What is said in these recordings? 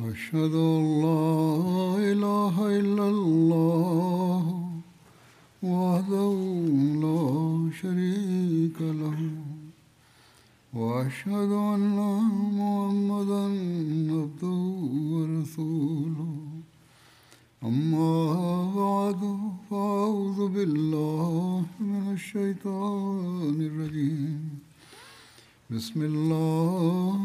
أشهد أن لا إله إلا الله وحده لا شريك له وأشهد أن محمدا عبده ورسوله أما بعد فأعوذ بالله من الشيطان الرجيم بسم الله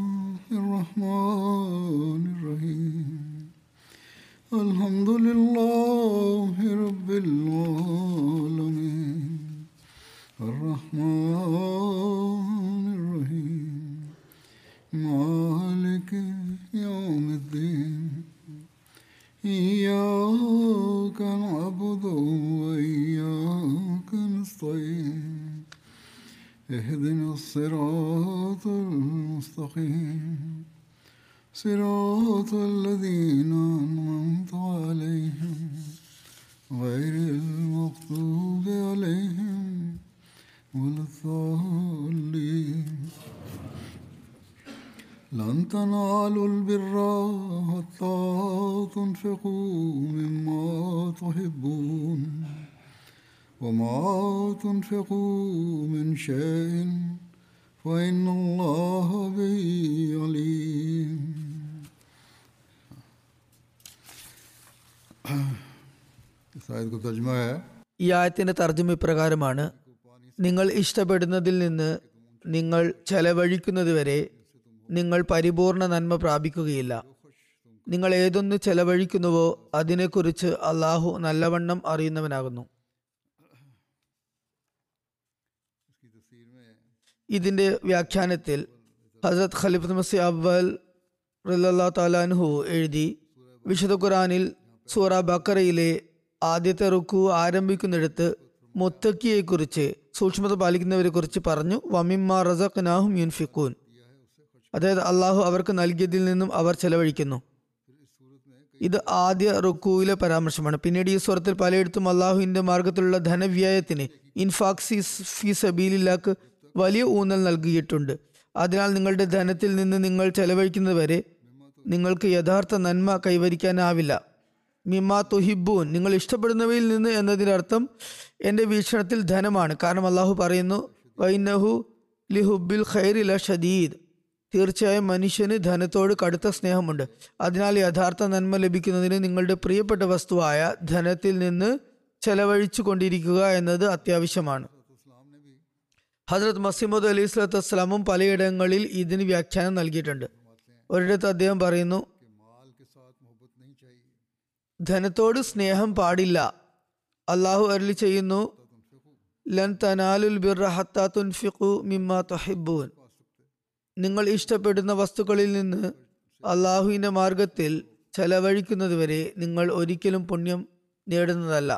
الرحمن الرحيم الحمد لله رب العالمين الرحمن الرحيم مالك يوم الدين إياك نعبد وإياك نستعين اهدنا الصراط المستقيم صراط الذين أنعمت عليهم غير المغضوب عليهم ولا الضالين لن تنالوا البر حتى تنفقوا مما تحبون وما تنفقوا من شيء فإن الله به عليم शायद को तर्जमा है ഈ ആയത്തിന്റെ തർജ്ജമ ഇപ്രകാരമാണ് നിങ്ങൾ ഇഷ്ടപ്പെടുന്നതിൽ നിന്ന് നിങ്ങൾ ചെലവഴിക്കുന്നത് വരെ നിങ്ങൾ പരിപൂർണ നന്മ പ്രാപിക്കുകയില്ല നിങ്ങൾ ഏതൊന്ന് ചെലവഴിക്കുന്നുവോ അതിനെക്കുറിച്ച് അള്ളാഹു നല്ലവണ്ണം അറിയുന്നവനാകുന്നു ഇതിന്റെ വ്യാഖ്യാനത്തിൽ ഹസരത് ഖലിഫ് മസി അവൽ റല്ലാ താലാൻഹു എഴുതി വിശുദ്ധ ഖുറാനിൽ സൂറ ബക്കറയിലെ ആദ്യത്തെ റുക്കു ആരംഭിക്കുന്നിടത്ത് മുത്തക്കിയെക്കുറിച്ച് സൂക്ഷ്മത പാലിക്കുന്നവരെ കുറിച്ച് പറഞ്ഞു വമിമ്മ റസഖ് നാഹും യുൻഫിക്കൂൻ അതായത് അള്ളാഹു അവർക്ക് നൽകിയതിൽ നിന്നും അവർ ചെലവഴിക്കുന്നു ഇത് ആദ്യ റുക്കുവിലെ പരാമർശമാണ് പിന്നീട് ഈ സ്വരത്തിൽ പലയിടത്തും അള്ളാഹുവിന്റെ മാർഗത്തിലുള്ള ധനവ്യയത്തിന് ഇൻഫാക്സി ഫി സബീലില്ലാക്ക് വലിയ ഊന്നൽ നൽകിയിട്ടുണ്ട് അതിനാൽ നിങ്ങളുടെ ധനത്തിൽ നിന്ന് നിങ്ങൾ ചെലവഴിക്കുന്നത് വരെ നിങ്ങൾക്ക് യഥാർത്ഥ നന്മ കൈവരിക്കാനാവില്ല മിമാ തുഹിബൂൻ നിങ്ങൾ ഇഷ്ടപ്പെടുന്നവയിൽ നിന്ന് എന്നതിനർത്ഥം എൻ്റെ വീക്ഷണത്തിൽ ധനമാണ് കാരണം അള്ളാഹു പറയുന്നു വൈനഹു ലിഹുബിൽ ഖൈറില ഷദീദ് തീർച്ചയായും മനുഷ്യന് ധനത്തോട് കടുത്ത സ്നേഹമുണ്ട് അതിനാൽ യഥാർത്ഥ നന്മ ലഭിക്കുന്നതിന് നിങ്ങളുടെ പ്രിയപ്പെട്ട വസ്തുവായ ധനത്തിൽ നിന്ന് ചെലവഴിച്ചു കൊണ്ടിരിക്കുക എന്നത് അത്യാവശ്യമാണ് ഹജ്രത് മസീമുദ് അലി സ്വലത്ത് വസ്സലാമും പലയിടങ്ങളിൽ ഇതിന് വ്യാഖ്യാനം നൽകിയിട്ടുണ്ട് ഒരിടത്ത് അദ്ദേഹം പറയുന്നു ധനത്തോട് സ്നേഹം പാടില്ല അള്ളാഹു അരളി ചെയ്യുന്നു ലൻ തനാലുൽ ബിർറ ഹത്താ തുൻഫിഖു മിമ്മ തുഹിബ്ബൂൻ നിങ്ങൾ ഇഷ്ടപ്പെടുന്ന വസ്തുക്കളിൽ നിന്ന് അള്ളാഹുവിന്റെ മാർഗത്തിൽ ചെലവഴിക്കുന്നതുവരെ നിങ്ങൾ ഒരിക്കലും പുണ്യം നേടുന്നതല്ല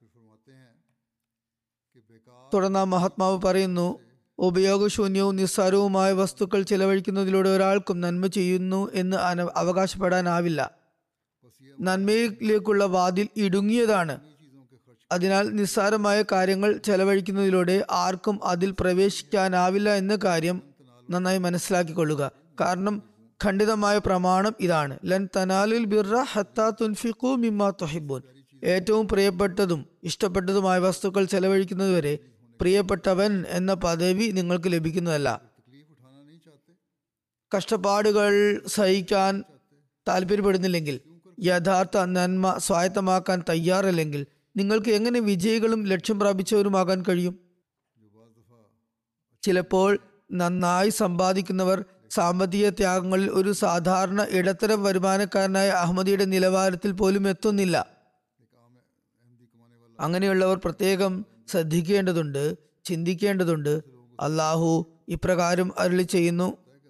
തുടർന്ന് ആ മഹാത്മാവ് പറയുന്നു ഉപയോഗശൂന്യവും നിസ്സാരവുമായ വസ്തുക്കൾ ചെലവഴിക്കുന്നതിലൂടെ ഒരാൾക്കും നന്മ ചെയ്യുന്നു എന്ന് അന അവകാശപ്പെടാനാവില്ല നന്മയിലേക്കുള്ള വാതിൽ ഇടുങ്ങിയതാണ് അതിനാൽ നിസ്സാരമായ കാര്യങ്ങൾ ചെലവഴിക്കുന്നതിലൂടെ ആർക്കും അതിൽ പ്രവേശിക്കാനാവില്ല എന്ന കാര്യം നന്നായി മനസ്സിലാക്കിക്കൊള്ളുക കാരണം ഖണ്ഡിതമായ പ്രമാണം ഇതാണ് ലൻ തനാലുൽ ബിർറ ഹത്താ തുൻഫിഖു മിമ്മാ തുഹിബൂൻ ഏറ്റവും പ്രിയപ്പെട്ടതും ഇഷ്ടപ്പെട്ടതുമായ വസ്തുക്കൾ ചെലവഴിക്കുന്നതുവരെ പ്രിയപ്പെട്ടവൻ എന്ന പദവി നിങ്ങൾക്ക് ലഭിക്കുന്നതല്ല കഷ്ടപ്പാടുകൾ സഹിക്കാൻ താല്പര്യപ്പെടുന്നില്ലെങ്കിൽ യഥാർത്ഥ നന്മ സ്വായത്തമാക്കാൻ തയ്യാറല്ലെങ്കിൽ നിങ്ങൾക്ക് എങ്ങനെ വിജയികളും ലക്ഷ്യം പ്രാപിച്ചവരുമാകാൻ കഴിയും ചിലപ്പോൾ നന്നായി സമ്പാദിക്കുന്നവർ സാമ്പത്തിക ത്യാഗങ്ങളിൽ ഒരു സാധാരണ ഇടത്തരം വരുമാനക്കാരനായ അഹമ്മദിയുടെ നിലവാരത്തിൽ പോലും എത്തുന്നില്ല അങ്ങനെയുള്ളവർ പ്രത്യേകം ശ്രദ്ധിക്കേണ്ടതുണ്ട് ചിന്തിക്കേണ്ടതുണ്ട് അള്ളാഹു ഇപ്രകാരം അരുളി ചെയ്യുന്നു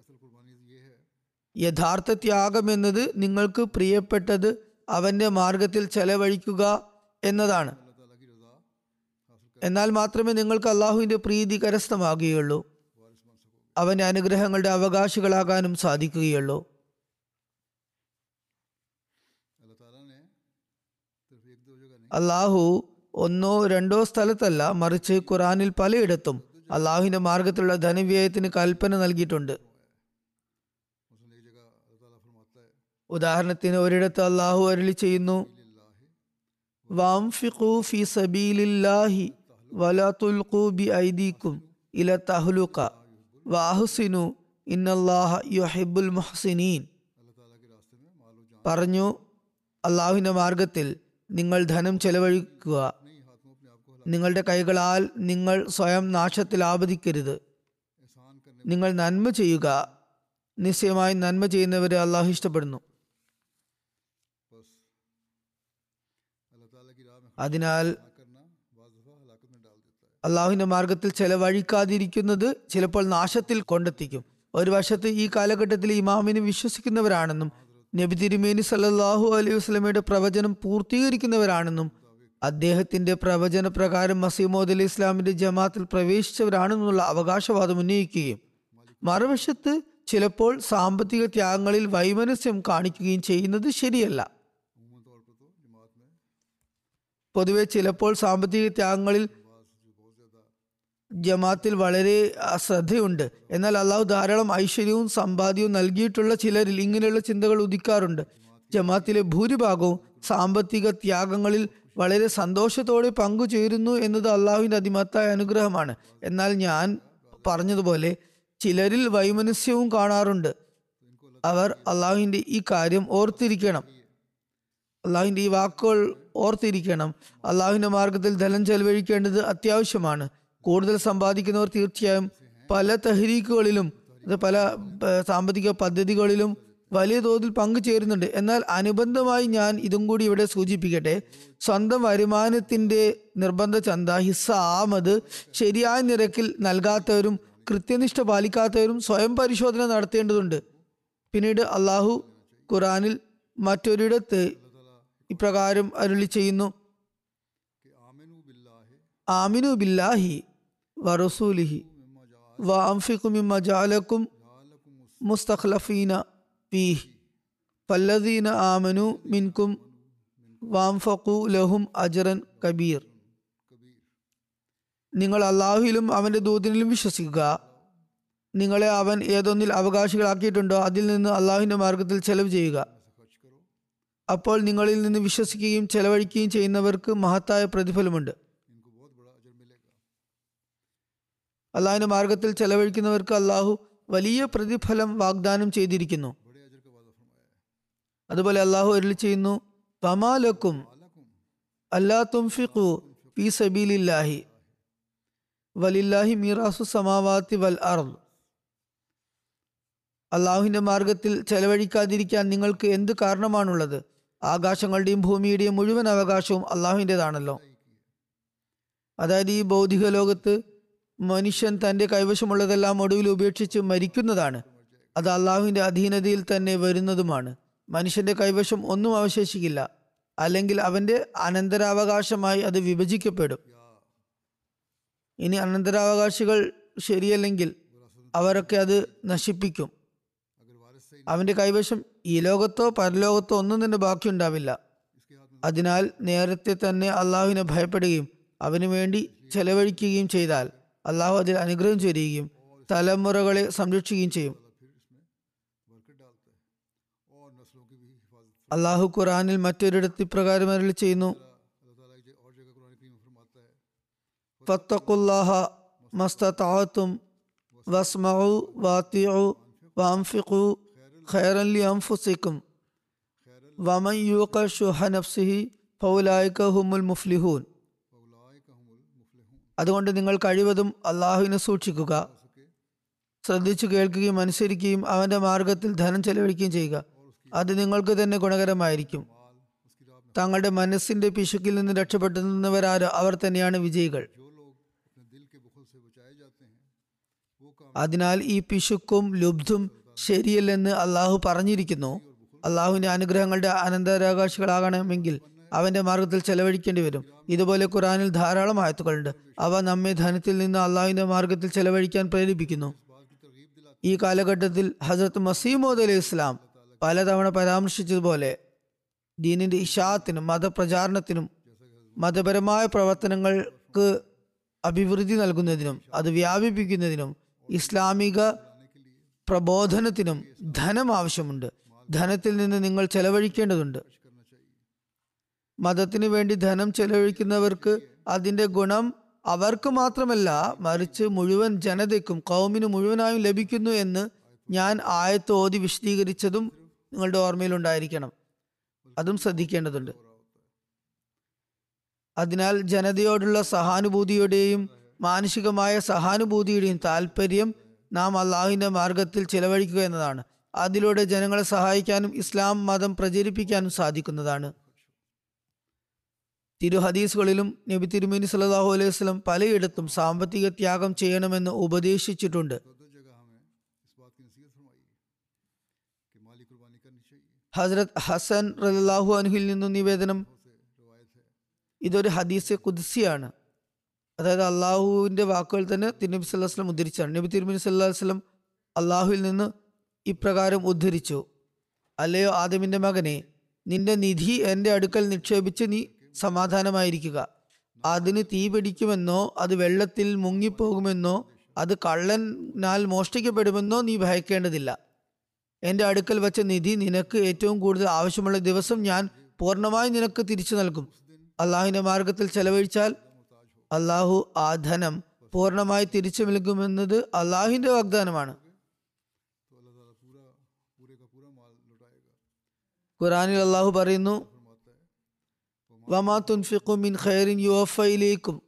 യഥാർത്ഥ ത്യാഗം എന്നത് നിങ്ങൾക്ക് പ്രിയപ്പെട്ടത് അവന്റെ മാർഗത്തിൽ ചെലവഴിക്കുക എന്നതാണ് എന്നാൽ മാത്രമേ നിങ്ങൾക്ക് അള്ളാഹുവിന്റെ പ്രീതി കരസ്ഥമാകുകയുള്ളൂ അവന്റെ അനുഗ്രഹങ്ങളുടെ അവകാശികളാകാനും സാധിക്കുകയുള്ളൂ അള്ളാഹു ഒന്നോ രണ്ടോ സ്ഥലത്തല്ല മറിച്ച് ഖുറാനിൽ പലയിടത്തും അള്ളാഹുവിന്റെ മാർഗത്തിലുള്ള ധനവ്യയത്തിന് കൽപ്പന നൽകിയിട്ടുണ്ട് ഉദാഹരണത്തിന് ഒരിടത്ത് അള്ളാഹു അരുളി ചെയ്യുന്നു വാംഫിഖു ഫി സബീലില്ലാഹി വലാ തുൽഖു ബി ഐദീക്കും ഇല തഹ്ലുക വാഹുസിനു ഇന്നല്ലാഹ യുഹിബ്ബുൽ മുഹ്സിനീൻ പറഞ്ഞു അള്ളാഹുവിന്റെ മാർഗത്തിൽ നിങ്ങൾ ധനം ചെലവഴിക്കുക നിങ്ങളുടെ കൈകളാൽ നിങ്ങൾ സ്വയം നാശത്തിൽ ആപതിക്കരുത് നിങ്ങൾ നന്മ ചെയ്യുക നിശ്ചയമായി നന്മ ചെയ്യുന്നവരെ അള്ളാഹു ഇഷ്ടപ്പെടുന്നു അതിനാൽ അള്ളാഹുവിന്റെ മാർഗത്തിൽ ചെലവഴിക്കാതിരിക്കുന്നത് ചിലപ്പോൾ നാശത്തിൽ കൊണ്ടെത്തിക്കും ഒരു വശത്ത് ഈ കാലഘട്ടത്തിൽ ഇമാമിനെ വിശ്വസിക്കുന്നവരാണെന്നും നബി തിരുമേനി സല്ലല്ലാഹു അലൈഹി വസ്ലമയുടെ പ്രവചനം പൂർത്തീകരിക്കുന്നവരാണെന്നും അദ്ദേഹത്തിന്റെ പ്രവചന പ്രകാരം മസീമോദ് അലി ഇസ്ലാമിന്റെ ജമാത്തിൽ പ്രവേശിച്ചവരാണെന്നുള്ള അവകാശവാദം ഉന്നയിക്കുകയും മറുവശത്ത് ചിലപ്പോൾ സാമ്പത്തിക ത്യാഗങ്ങളിൽ വൈമനസ്യം കാണിക്കുകയും ചെയ്യുന്നത് ശരിയല്ല പൊതുവെ ചിലപ്പോൾ സാമ്പത്തിക ത്യാഗങ്ങളിൽ ജമാത്തിൽ വളരെ ശ്രദ്ധയുണ്ട് എന്നാൽ അള്ളാഹു ധാരാളം ഐശ്വര്യവും സമ്പാദ്യവും നൽകിയിട്ടുള്ള ചിലരിൽ ഇങ്ങനെയുള്ള ചിന്തകൾ ഉദിക്കാറുണ്ട് ജമാത്തിലെ ഭൂരിഭാഗവും സാമ്പത്തിക ത്യാഗങ്ങളിൽ വളരെ സന്തോഷത്തോടെ പങ്കുചേരുന്നു എന്നത് അള്ളാഹുവിന്റെ അതിമത്തായ അനുഗ്രഹമാണ് എന്നാൽ ഞാൻ പറഞ്ഞതുപോലെ ചിലരിൽ വൈമനസ്യവും കാണാറുണ്ട് അവർ അള്ളാഹുവിന്റെ ഈ കാര്യം ഓർത്തിരിക്കണം അള്ളാഹുവിന്റെ ഈ വാക്കുകൾ ഓർത്തിരിക്കണം അള്ളാഹുവിന്റെ മാർഗത്തിൽ ധനം ചെലവഴിക്കേണ്ടത് അത്യാവശ്യമാണ് കൂടുതൽ സമ്പാദിക്കുന്നവർ തീർച്ചയായും പല തഹരീക്കുകളിലും പല സാമ്പത്തിക പദ്ധതികളിലും വലിയ തോതിൽ പങ്കുചേരുന്നുണ്ട് എന്നാൽ അനുബന്ധമായി ഞാൻ ഇതും കൂടി ഇവിടെ സൂചിപ്പിക്കട്ടെ സ്വന്തം വരുമാനത്തിന്റെ നിർബന്ധ ചന്ത ഹിസ്സ ആമത് ശരിയായ നിരക്കിൽ നൽകാത്തവരും കൃത്യനിഷ്ഠ പാലിക്കാത്തവരും സ്വയം പരിശോധന നടത്തേണ്ടതുണ്ട് പിന്നീട് അള്ളാഹു ഖുറാനിൽ മറ്റൊരിടത്ത് ഇപ്രകാരം അരുളി ചെയ്യുന്നു ആമിനു ബില്ലാഹി വറസൂലിഹി വ അംഫിഖു മിമ്മ ജഅലക്കും മുസ്തഖ്ലഫീന ഫീഹ് ഫല്ലദീന ആമനു മിൻകും വാംഫഖു ലഹും അജറൻ കബീർ നിങ്ങൾ അള്ളാഹുവിലും അവന്റെ ദൂതനിലും വിശ്വസിക്കുക നിങ്ങളെ അവൻ ഏതൊന്നിൽ അവകാശികളാക്കിയിട്ടുണ്ടോ അതിൽ നിന്ന് അള്ളാഹുവിന്റെ മാർഗത്തിൽ ചെലവ് ചെയ്യുക അപ്പോൾ നിങ്ങളിൽ നിന്ന് വിശ്വസിക്കുകയും ചെലവഴിക്കുകയും ചെയ്യുന്നവർക്ക് മഹത്തായ പ്രതിഫലമുണ്ട് അള്ളാഹുവിന്റെ മാർഗത്തിൽ ചെലവഴിക്കുന്നവർക്ക് അള്ളാഹു വലിയ പ്രതിഫലം വാഗ്ദാനം ചെയ്തിരിക്കുന്നു അതുപോലെ അള്ളാഹു അരുളി ചെയ്യുന്നു ഫമാലക്കും അല്ലാ തുംഫിഖു ഫീ സബീലില്ലാഹി വലില്ലാഹി മീറാസു സമാവാത്തി വൽ അർദ് അള്ളാഹുവിന്റെ മാർഗത്തിൽ ചെലവഴിക്കാതിരിക്കാൻ നിങ്ങൾക്ക് എന്ത് കാരണമാണുള്ളത് ആകാശങ്ങളുടെയും ഭൂമിയുടെയും മുഴുവൻ അവകാശവും അള്ളാഹുവിൻ്റെതാണല്ലോ അതായത് ഈ ഭൗതിക ലോകത്ത് മനുഷ്യൻ തന്റെ കൈവശമുള്ളതെല്ലാം ഒടുവിൽ ഉപേക്ഷിച്ച് മരിക്കുന്നതാണ് അത് അള്ളാഹുവിന്റെ അധീനതയിൽ തന്നെ വരുന്നതുമാണ് മനുഷ്യന്റെ കൈവശം ഒന്നും അവശേഷിക്കില്ല അല്ലെങ്കിൽ അവന്റെ അനന്തരാവകാശമായി അത് വിഭജിക്കപ്പെടും ഇനി അനന്തരാവകാശികൾ ശരിയല്ലെങ്കിൽ അവരൊക്കെ അത് നശിപ്പിക്കും അവന്റെ കൈവശം ഈ ലോകത്തോ പരലോകത്തോ ഒന്നും തന്നെ ബാക്കിയുണ്ടാവില്ല അതിനാൽ നേരത്തെ തന്നെ അള്ളാഹുവിനെ ഭയപ്പെടുകയും അവന് വേണ്ടി ചെലവഴിക്കുകയും ചെയ്താൽ അള്ളാഹു അതിൽ അനുഗ്രഹം ചൊരിയുകയും തലമുറകളെ സംരക്ഷിക്കുകയും ചെയ്യും അള്ളാഹു ഖുറാനിൽ മറ്റൊരിടത്ത് ഇപ്രകാരം അരളി ചെയ്യുന്നു ഫത്തഖുല്ലാഹ മസ്തതാഅത്തും വസ്മഉ വാത്തിഉ വഅൻഫിഖു ഖൈറൻ ലി അൻഫുസിക്കും വമൻ യൂഖ ശുഹ നഫ്സിഹി ഫൗലായിക ഹുമുൽ മുഫ്ലിഹൂൻ അതുകൊണ്ട് നിങ്ങൾ കഴിവതും അള്ളാഹുവിനെ സൂക്ഷിക്കുക ശ്രദ്ധിച്ചു കേൾക്കുകയും അനുസരിക്കുകയും അവന്റെ മാർഗത്തിൽ ധനം ചെലവഴിക്കുകയും ചെയ്യുക അത് നിങ്ങൾക്ക് തന്നെ ഗുണകരമായിരിക്കും തങ്ങളുടെ മനസ്സിന്റെ പിശുക്കിൽ നിന്ന് രക്ഷപ്പെട്ടു നിന്നവരാരോ അവർ തന്നെയാണ് വിജയികൾ അതിനാൽ ഈ പിശുക്കും ലുബ്ധും ശരിയല്ലെന്ന് അള്ളാഹു പറഞ്ഞിരിക്കുന്നു അള്ളാഹുവിന്റെ അനുഗ്രഹങ്ങളുടെ അനന്തരാകാശികളാകണമെങ്കിൽ അവന്റെ മാർഗത്തിൽ ചെലവഴിക്കേണ്ടി വരും ഇതുപോലെ ഖുറാനിൽ ധാരാളം ആയത്തുകളുണ്ട് അവ നമ്മെ ധനത്തിൽ നിന്ന് അള്ളാഹുവിന്റെ മാർഗത്തിൽ ചെലവഴിക്കാൻ പ്രേരിപ്പിക്കുന്നു ഈ കാലഘട്ടത്തിൽ ഹസരത്ത് മസീമോദ് അലൈഹി ഇസ്ലാം പലതവണ പരാമർശിച്ചതുപോലെ ദീനിന്റെ ഇഷാത്തിനും മതപ്രചാരണത്തിനും മതപരമായ പ്രവർത്തനങ്ങൾക്ക് അഭിവൃദ്ധി നൽകുന്നതിനും അത് വ്യാപിപ്പിക്കുന്നതിനും ഇസ്ലാമിക പ്രബോധനത്തിനും ധനം ആവശ്യമുണ്ട് ധനത്തിൽ നിന്ന് നിങ്ങൾ ചെലവഴിക്കേണ്ടതുണ്ട് മതത്തിന് വേണ്ടി ധനം ചെലവഴിക്കുന്നവർക്ക് അതിന്റെ ഗുണം അവർക്ക് മാത്രമല്ല മറിച്ച് മുഴുവൻ ജനതയ്ക്കും കൗമിന് മുഴുവനായും ലഭിക്കുന്നു എന്ന് ഞാൻ ആയത്ത് ഓതി വിശദീകരിച്ചതും നിങ്ങളുടെ ഓർമ്മയിലുണ്ടായിരിക്കണം അതും ശ്രദ്ധിക്കേണ്ടതുണ്ട് അതിനാൽ ജനതയോടുള്ള സഹാനുഭൂതിയുടെയും മാനസികമായ സഹാനുഭൂതിയുടെയും താല്പര്യം നാം അള്ളാഹുവിന്റെ മാർഗത്തിൽ ചിലവഴിക്കുക എന്നതാണ് അതിലൂടെ ജനങ്ങളെ സഹായിക്കാനും ഇസ്ലാം മതം പ്രചരിപ്പിക്കാനും സാധിക്കുന്നതാണ് തിരു ഹദീസുകളിലും നബി തിരുമേനി സല്ലല്ലാഹു അലൈഹി വസല്ലം പലയിടത്തും സാമ്പത്തിക ത്യാഗം ചെയ്യണമെന്ന് ഉപദേശിച്ചിട്ടുണ്ട് दो दो जगह हमें इस बात की नसीहत फरमाई है कि माली कुर्बानी करनी चाहिए ഹസ്രത് ഹസൻ റലാഹു അൻഹുൽ നിന്നും നിവേദനം से रवायत है ഇതൊരു ഹദീസ് കുദ്സിയാണ് അതായത് അള്ളാഹുവിന്റെ വാക്കുകൾ തന്നെ തിരുനബി സല്ലല്ലാഹു അലൈഹി വസല്ലം ഉദ്ധരിച്ചാണ് നബി തിരുമേനി സല്ലല്ലാഹു അലൈഹി വസല്ലം അള്ളാഹുവിൽ നിന്ന് ഇപ്രകാരം ഉദ്ധരിച്ചു അല്ലയോ ആദമിന്റെ മകനെ നിന്റെ നിധി എൻ്റെ അടുക്കൽ നിക്ഷേപിച്ച് നീ സമാധാനമായിരിക്കുക അതിന് തീ പിടിക്കുമെന്നോ അത് വെള്ളത്തിൽ മുങ്ങിപ്പോകുമെന്നോ അത് കള്ളനാൽ മോഷ്ടിക്കപ്പെടുമെന്നോ നീ ഭയക്കേണ്ടതില്ല എൻ്റെ അടുക്കൽ വച്ച നിധി നിനക്ക് ഏറ്റവും കൂടുതൽ ആവശ്യമുള്ള ദിവസം ഞാൻ പൂർണ്ണമായി നിനക്ക് തിരിച്ചു നൽകും അള്ളാഹുവിന്റെ മാർഗത്തിൽ ചെലവഴിച്ചാൽ അള്ളാഹു ആ ധനം പൂർണ്ണമായി തിരിച്ചു നൽകുമെന്നത് അള്ളാഹുവിന്റെ വാഗ്ദാനമാണ് तो अल्लाह ताला पूरा पूरे का पूरा माल लुटाएगा ഖുറാനിൽ അള്ളാഹു പറയുന്നു फरमाता है വമാ തുൻഫിഖു മിൻ ഖൈറിൻ യുവഫയിലേക്കും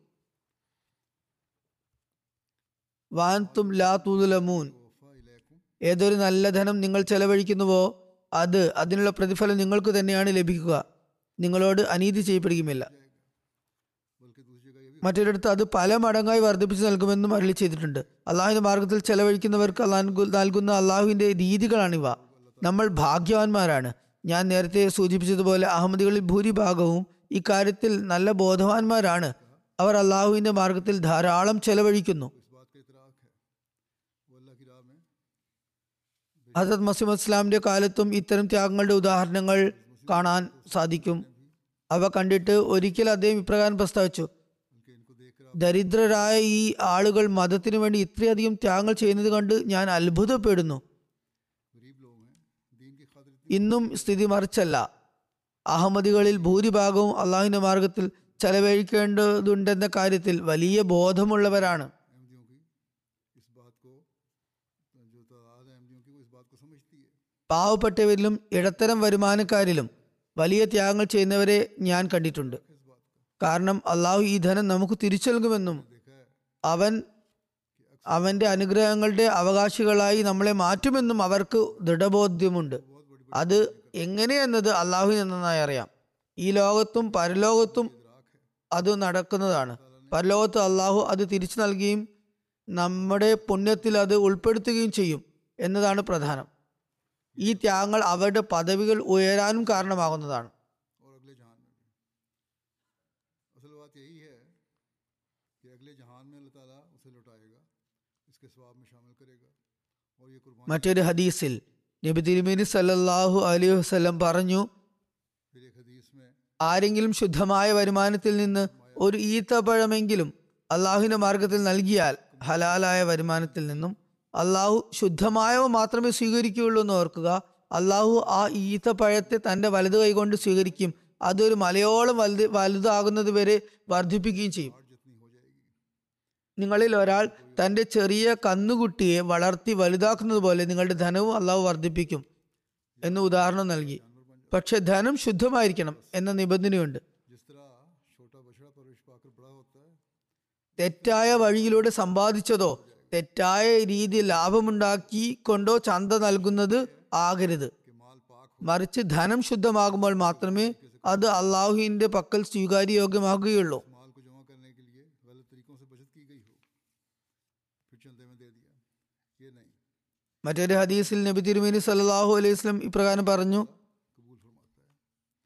വാൻതും ലാ തുലമൂൻ वफ़ा इलैकुम ഏതൊരു നല്ല ധനം നിങ്ങൾ ചെലവഴിക്കുന്നുവോ അത് അതിനുള്ള പ്രതിഫലം നിങ്ങൾക്ക് തന്നെയാണ് ലഭിക്കുക നിങ്ങളോട് അനീതി ചെയ്യപ്പെടുകയുമില്ല बल्कि दूसरी जगह ये भी മറ്റൊരിടത്ത് അത് പല മടങ്ങായി വർദ്ധിപ്പിച്ചു നൽകുമെന്നും അരളി ചെയ്തിട്ടുണ്ട് അള്ളാഹുവിന്റെ മാർഗത്തിൽ ചെലവഴിക്കുന്നവർക്ക് അള്ളാഹു നൽകുന്ന അള്ളാഹുവിന്റെ രീതികളാണിവ നമ്മൾ ഭാഗ്യവാന്മാരാണ് ഞാൻ നേരത്തെ സൂചിപ്പിച്ചതുപോലെ അഹമ്മദികളിൽ ഭൂരിഭാഗവും ഇക്കാര്യത്തിൽ നല്ല ബോധവാന്മാരാണ് അവർ അള്ളാഹുവിന്റെ മാർഗത്തിൽ ധാരാളം ചെലവഴിക്കുന്നു इस बात का इतराक है वो अल्लाह की राह में ഹസരത് മസീം ഇസ്ലാമിന്റെ കാലത്തും ഇത്തരം ത്യാഗങ്ങളുടെ ഉദാഹരണങ്ങൾ കാണാൻ സാധിക്കും അവ കണ്ടിട്ട് ഒരിക്കൽ അദ്ദേഹം ഇപ്രകാരം പ്രസ്താവിച്ചു बल्कि इनको देख कर ദരിദ്രരായ ഈ ആളുകൾ മതത്തിനു വേണ്ടി ഇത്രയധികം ത്യാഗങ്ങൾ ചെയ്യുന്നത് കണ്ട് ഞാൻ അത്ഭുതപ്പെടുന്നു गरीब लोग हैं दीन की खातिर इतनी ഇന്നും സ്ഥിതി മറിച്ചല്ല അഹമ്മദികളിൽ ഭൂരിഭാഗവും അള്ളാഹുവിന്റെ മാർഗത്തിൽ ചെലവഴിക്കേണ്ടതുണ്ടെന്ന കാര്യത്തിൽ വലിയ ബോധമുള്ളവരാണ് अहमदियों की इस बात को जो तादाद है अहमदियों की वो इस बात को समझती है പാവപ്പെട്ടവരിലും ഇടത്തരം വരുമാനക്കാരിലും വലിയ ത്യാഗങ്ങൾ ചെയ്യുന്നവരെ ഞാൻ കണ്ടിട്ടുണ്ട് इस बात का കാരണം അള്ളാഹു ഈ ധനം നമുക്ക് തിരിച്ചു നൽകുമെന്നും देखा है അവൻ അവന്റെ അനുഗ്രഹങ്ങളുടെ അവകാശികളായി നമ്മളെ മാറ്റുമെന്നും അവർക്ക് ദൃഢബോധ്യമുണ്ട് അത് എങ്ങനെയെന്നത് അള്ളാഹുവിന് നന്നായി അറിയാം ഈ ലോകത്തും പരലോകത്തും അത് നടക്കുന്നതാണ് പരലോകത്ത് അള്ളാഹു അത് തിരിച്ചു നൽകുകയും നമ്മുടെ പുണ്യത്തിൽ അത് ഉൾപ്പെടുത്തുകയും ചെയ്യും എന്നതാണ് പ്രധാനം ഈ ത്യാഗങ്ങൾ അവരുടെ പദവികൾ ഉയരാനും കാരണമാകുന്നതാണ് और अगले जहान में भी असल बात यही है कि अगले जहान में अल्लाह ताला उसे लौटाएगा इसके स्वाब में शामिल करेगा और ये कुर्बान മറ്റൊരു ഹദീസിൽ നബി തിരുമേനി സല്ലല്ലാഹു അലൈഹി വസല്ലം പറഞ്ഞു फिर एक हदीस में ആരെങ്കിലും ശുദ്ധമായ വരുമാനത്തിൽ നിന്ന് ഒരു ഈത്തപ്പഴമെങ്കിലും അള്ളാഹുവിന്റെ മാർഗത്തിൽ നൽകിയാൽ ഹലാലായ വരുമാനത്തിൽ നിന്നും അള്ളാഹു ശുദ്ധമായവ മാത്രമേ സ്വീകരിക്കുകയുള്ളൂ എന്ന് ഓർക്കുക അള്ളാഹു ആ ഈത്തപ്പഴത്തെ തന്റെ വലത് കൈകൊണ്ട് സ്വീകരിക്കും അതൊരു മലയോളം വലുത് വലുതാകുന്നത് വരെ വർദ്ധിപ്പിക്കുകയും ചെയ്യും जितनी हो जाएगी നിങ്ങളിൽ ഒരാൾ തന്റെ ചെറിയ കന്നുകുട്ടിയെ വളർത്തി വലുതാക്കുന്നത് പോലെ നിങ്ങളുടെ ധനവും അള്ളാഹു വർദ്ധിപ്പിക്കും എന്ന് ഉദാഹരണം നൽകി പക്ഷെ ധനം ശുദ്ധമായിരിക്കണം എന്ന നിബന്ധനയുണ്ട് जिस तरह छोटा बछड़ा परवरिश पाकर बड़ा होता है തെറ്റായ വഴിയിലൂടെ സമ്പാദിച്ചതോ തെറ്റായ രീതിയിൽ ലാഭമുണ്ടാക്കി കൊണ്ടോ ചന്ത നൽകുന്നത് ആകരുത് कि माल पाक हो മറിച്ച് ധനം ശുദ്ധമാകുമ്പോൾ മാത്രമേ അത് അള്ളാഹുവിന്റെ പക്കൽ സ്വീകാര്യയോഗ്യമാകുകയുള്ളൂ माल को जमा करने के लिए गलत तरीकों से बचत की गई हो फिर चंदे में दे दिया ये नहीं മറ്റൊരു ഹദീസിൽ നബി തിരുമേനി സല്ലല്ലാഹു അലൈഹി വസല്ലം ഇപ്രകാരം പറഞ്ഞു कबूल फरमाता है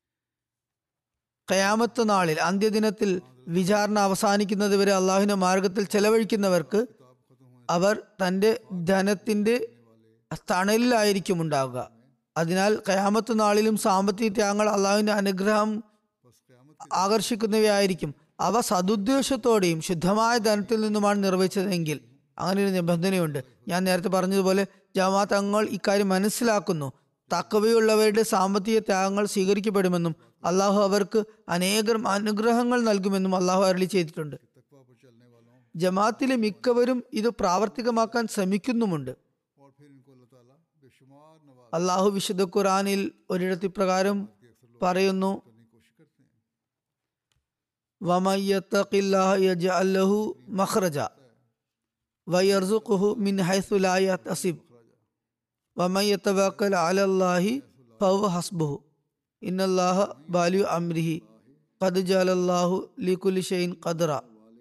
കയാമത്ത് നാളിൽ അന്ത്യദിനത്തിൽ വിചാരണ അവസാനിക്കുന്നത് വരെ അള്ളാഹുവിന്റെ മാർഗത്തിൽ ചെലവഴിക്കുന്നവർക്ക് അവർ തന്റെ ധനത്തിന്റെ തണലിലായിരിക്കും ഉണ്ടാവുക അതിനാൽ കയാമത്ത് നാളിലും സാമ്പത്തിക ത്യാഗങ്ങൾ അള്ളാഹുവിന്റെ അനുഗ്രഹം बस क़यामत ആകർഷിക്കുന്നവയായിരിക്കും അവ സതുദ്ദേശത്തോടെയും ശുദ്ധമായ ധനത്തിൽ നിന്നുമാണ് നിർവഹിച്ചതെങ്കിൽ അങ്ങനെ ഒരു നിബന്ധനയുണ്ട് ഞാൻ നേരത്തെ പറഞ്ഞതുപോലെ ജമാഅത്ത് അംഗങ്ങൾ ഇക്കാര്യം മനസ്സിലാക്കുന്നു തക്കവയുള്ളവരുടെ സാമ്പത്തിക ത്യാഗങ്ങൾ സ്വീകരിക്കപ്പെടുമെന്നും അള്ളാഹു അവർക്ക് അനേകം അനുഗ്രഹങ്ങൾ നൽകുമെന്നും അള്ളാഹു അരളി ചെയ്തിട്ടുണ്ട് तकवा पर चलने वालों ജമാഅത്തിലെ മിക്കവരും ഇത് പ്രാവർത്തികമാക്കാൻ ശ്രമിക്കുന്നുമുണ്ട് और फिर इनको अल्लाह ताला बेशुमार नवाज അള്ളാഹു വിശുദ്ധ ഖുറാനിൽ ഒരിടത്ത് ഇപ്രകാരം के अक्सर लोग പറയുന്നു करने की कोशिश करते हैं وَمَن يَتَّقِ اللَّهَ يَجْعَل لَّهُ مَخْرَجًا وَيَرْزُقْهُ مِنْ حَيْثُ لَا يَحْتَسِبُ وَمَن يَتَوَكَّلْ عَلَى اللَّهِ فَهُوَ حَسْبُهُ إِنَّ اللَّهَ بَالِغُ أَمْرِهِ قَدْ جَعَلَ اللَّهُ لِكُلِّ شَيْءٍ قَدْرًا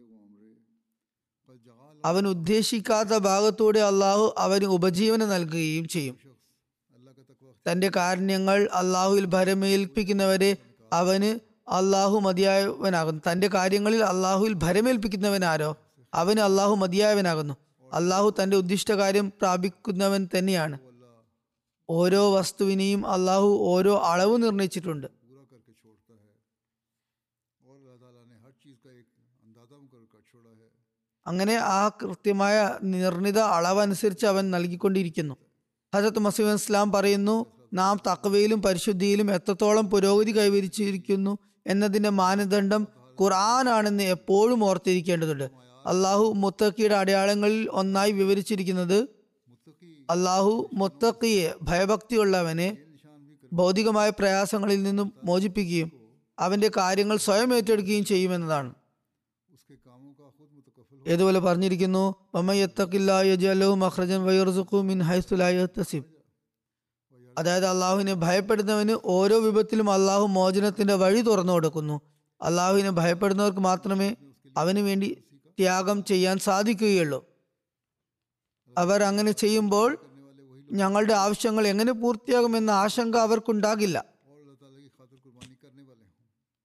पर जगाल അവൻ ഉദ്ദേശിക്കാത്ത ഭാഗത്തൂടെ അള്ളാഹു അവന് ഉപജീവനം നൽകുകയും ചെയ്യും शख्स अल्लाह का तकवा തന്റെ കാരുണ്യങ്ങൾ അള്ളാഹുവിൽ ഭരമേൽപ്പിക്കുന്നവരെ അവന് അള്ളാഹു മതിയായവനാകുന്നു തന്റെ കാര്യങ്ങളിൽ അള്ളാഹുവിൽ ഭരമേൽപ്പിക്കുന്നവനാരോ അവന് അള്ളാഹു മതിയായവനാകുന്നു അള്ളാഹു തന്റെ ഉദ്ദിഷ്ട കാര്യം പ്രാപിക്കുന്നവൻ തന്നെയാണ് ഓരോ വസ്തുവിനെയും അള്ളാഹു ഓരോ അളവ് നിർണയിച്ചിട്ടുണ്ട് पूरा करके छोड़ता है और अल्लाह ताला ने हर चीज़ का एक अंदाजा मुकर कर छोड़ा है അങ്ങനെ ആ കൃത്യമായ നിർണിത അളവനുസരിച്ച് അവൻ നൽകിക്കൊണ്ടിരിക്കുന്നു ഹജരത്ത് മസീം ഇസ്ലാം പറയുന്നു നാം തക്കവയിലും പരിശുദ്ധിയിലും എത്രത്തോളം പുരോഗതി കൈവരിച്ചിരിക്കുന്നു എന്നതിന്റെ മാനദണ്ഡം ഖുർആനാണെന്ന് എപ്പോഴും ഓർത്തിരിക്കേണ്ടതുണ്ട് അള്ളാഹു മുത്തക്കിയുടെ അടയാളങ്ങളിൽ ഒന്നായി വിവരിച്ചിരിക്കുന്നത് मुत्तकी അള്ളാഹു മുത്തക്കിയെ ഭയഭക്തിയുള്ളവനെ निशान भी कर ഭൗതികമായ പ്രയാസങ്ങളിൽ നിന്നും മോചിപ്പിക്കുകയും അവന്റെ കാര്യങ്ങൾ സ്വയം ഏറ്റെടുക്കുകയും ചെയ്യുമെന്നതാണ് उसके कामों का खुद मुतकफल हो ഏതുപോലെ പറഞ്ഞിരിക്കുന്നു "വമൻ യജ്അല്ലഹു മഖ്റജൻ വയർസുഖു മിൻ ഹൈസു ലാ യഹ്തസിബ്." അതായത് അള്ളാഹുവിനെ ഭയപ്പെടുന്നവന് ഓരോ വിപത്തിലും അള്ളാഹു മോചനത്തിന്റെ വഴി തുറന്നു കൊടുക്കുന്നു അള്ളാഹുവിനെ ഭയപ്പെടുന്നവർക്ക് മാത്രമേ അവന് വേണ്ടി ത്യാഗം ചെയ്യാൻ സാധിക്കുകയുള്ളൂ അവർ അങ്ങനെ ചെയ്യുമ്പോൾ ഞങ്ങളുടെ ആവശ്യങ്ങൾ എങ്ങനെ പൂർത്തിയാകുമെന്ന ആശങ്ക അവർക്കുണ്ടാകില്ല और अल्लाह ताला की खातिर कुर्बानी करने वाले हों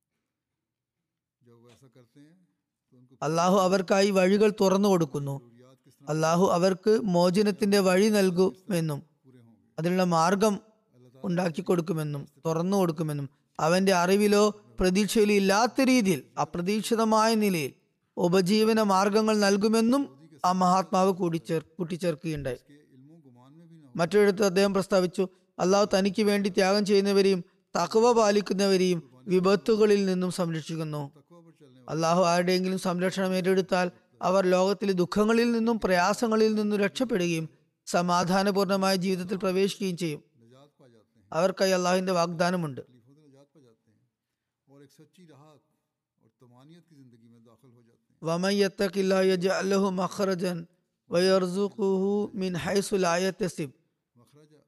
जब वो ऐसा करते हैं तो उनको അള്ളാഹു അവർക്കായി വഴികൾ തുറന്നു കൊടുക്കുന്നു जरूरियात किस तरह അള്ളാഹു അവർക്ക് മോചനത്തിന്റെ വഴി നൽകുമെന്നും पूरे होंगे അതിനുള്ള മാർഗം ഉണ്ടാക്കി കൊടുക്കുമെന്നും തുറന്നു കൊടുക്കുമെന്നും അവന്റെ അറിവിലോ പ്രതീക്ഷയിലോ ഇല്ലാത്ത രീതിയിൽ അപ്രതീക്ഷിതമായ നിലയിൽ ഉപജീവന മാർഗങ്ങൾ നൽകുമെന്നും ആ മഹാത്മാവ് കൂടിച്ചേർ കൂട്ടിച്ചേർക്കുകയുണ്ടായി के इल्मो गुमान में भी ना हो മറ്റൊരിടത്ത് അദ്ദേഹം പ്രസ്താവിച്ചു അള്ളാഹു തനിക്ക് വേണ്ടി ത്യാഗം ചെയ്യുന്നവരെയും തക്കവ പാലിക്കുന്നവരെയും വിപത്തുകളിൽ നിന്നും സംരക്ഷിക്കുന്നു तकवा पर चलने അള്ളാഹു ആരുടെയെങ്കിലും സംരക്ഷണം ഏറ്റെടുത്താൽ അവർ ലോകത്തിലെ ദുഃഖങ്ങളിൽ നിന്നും പ്രയാസങ്ങളിൽ നിന്നും രക്ഷപ്പെടുകയും സമാധാനപൂർണമായ ജീവിതത്തിൽ പ്രവേശിക്കുകയും ചെയ്യും निजात पा जाते हैं അവർക്കായി അള്ളാഹുവിന്റെ വാഗ്ദാനമുണ്ട് तकलीफों से निजात पा जाते हैं और एक सच्ची राहत और तमानियत की ज़िंदगी में दाखिल हो जाते हैं ومن يتق الله يجعل له مخرجا ويرزقه من حيث لا يحتسب मखरजा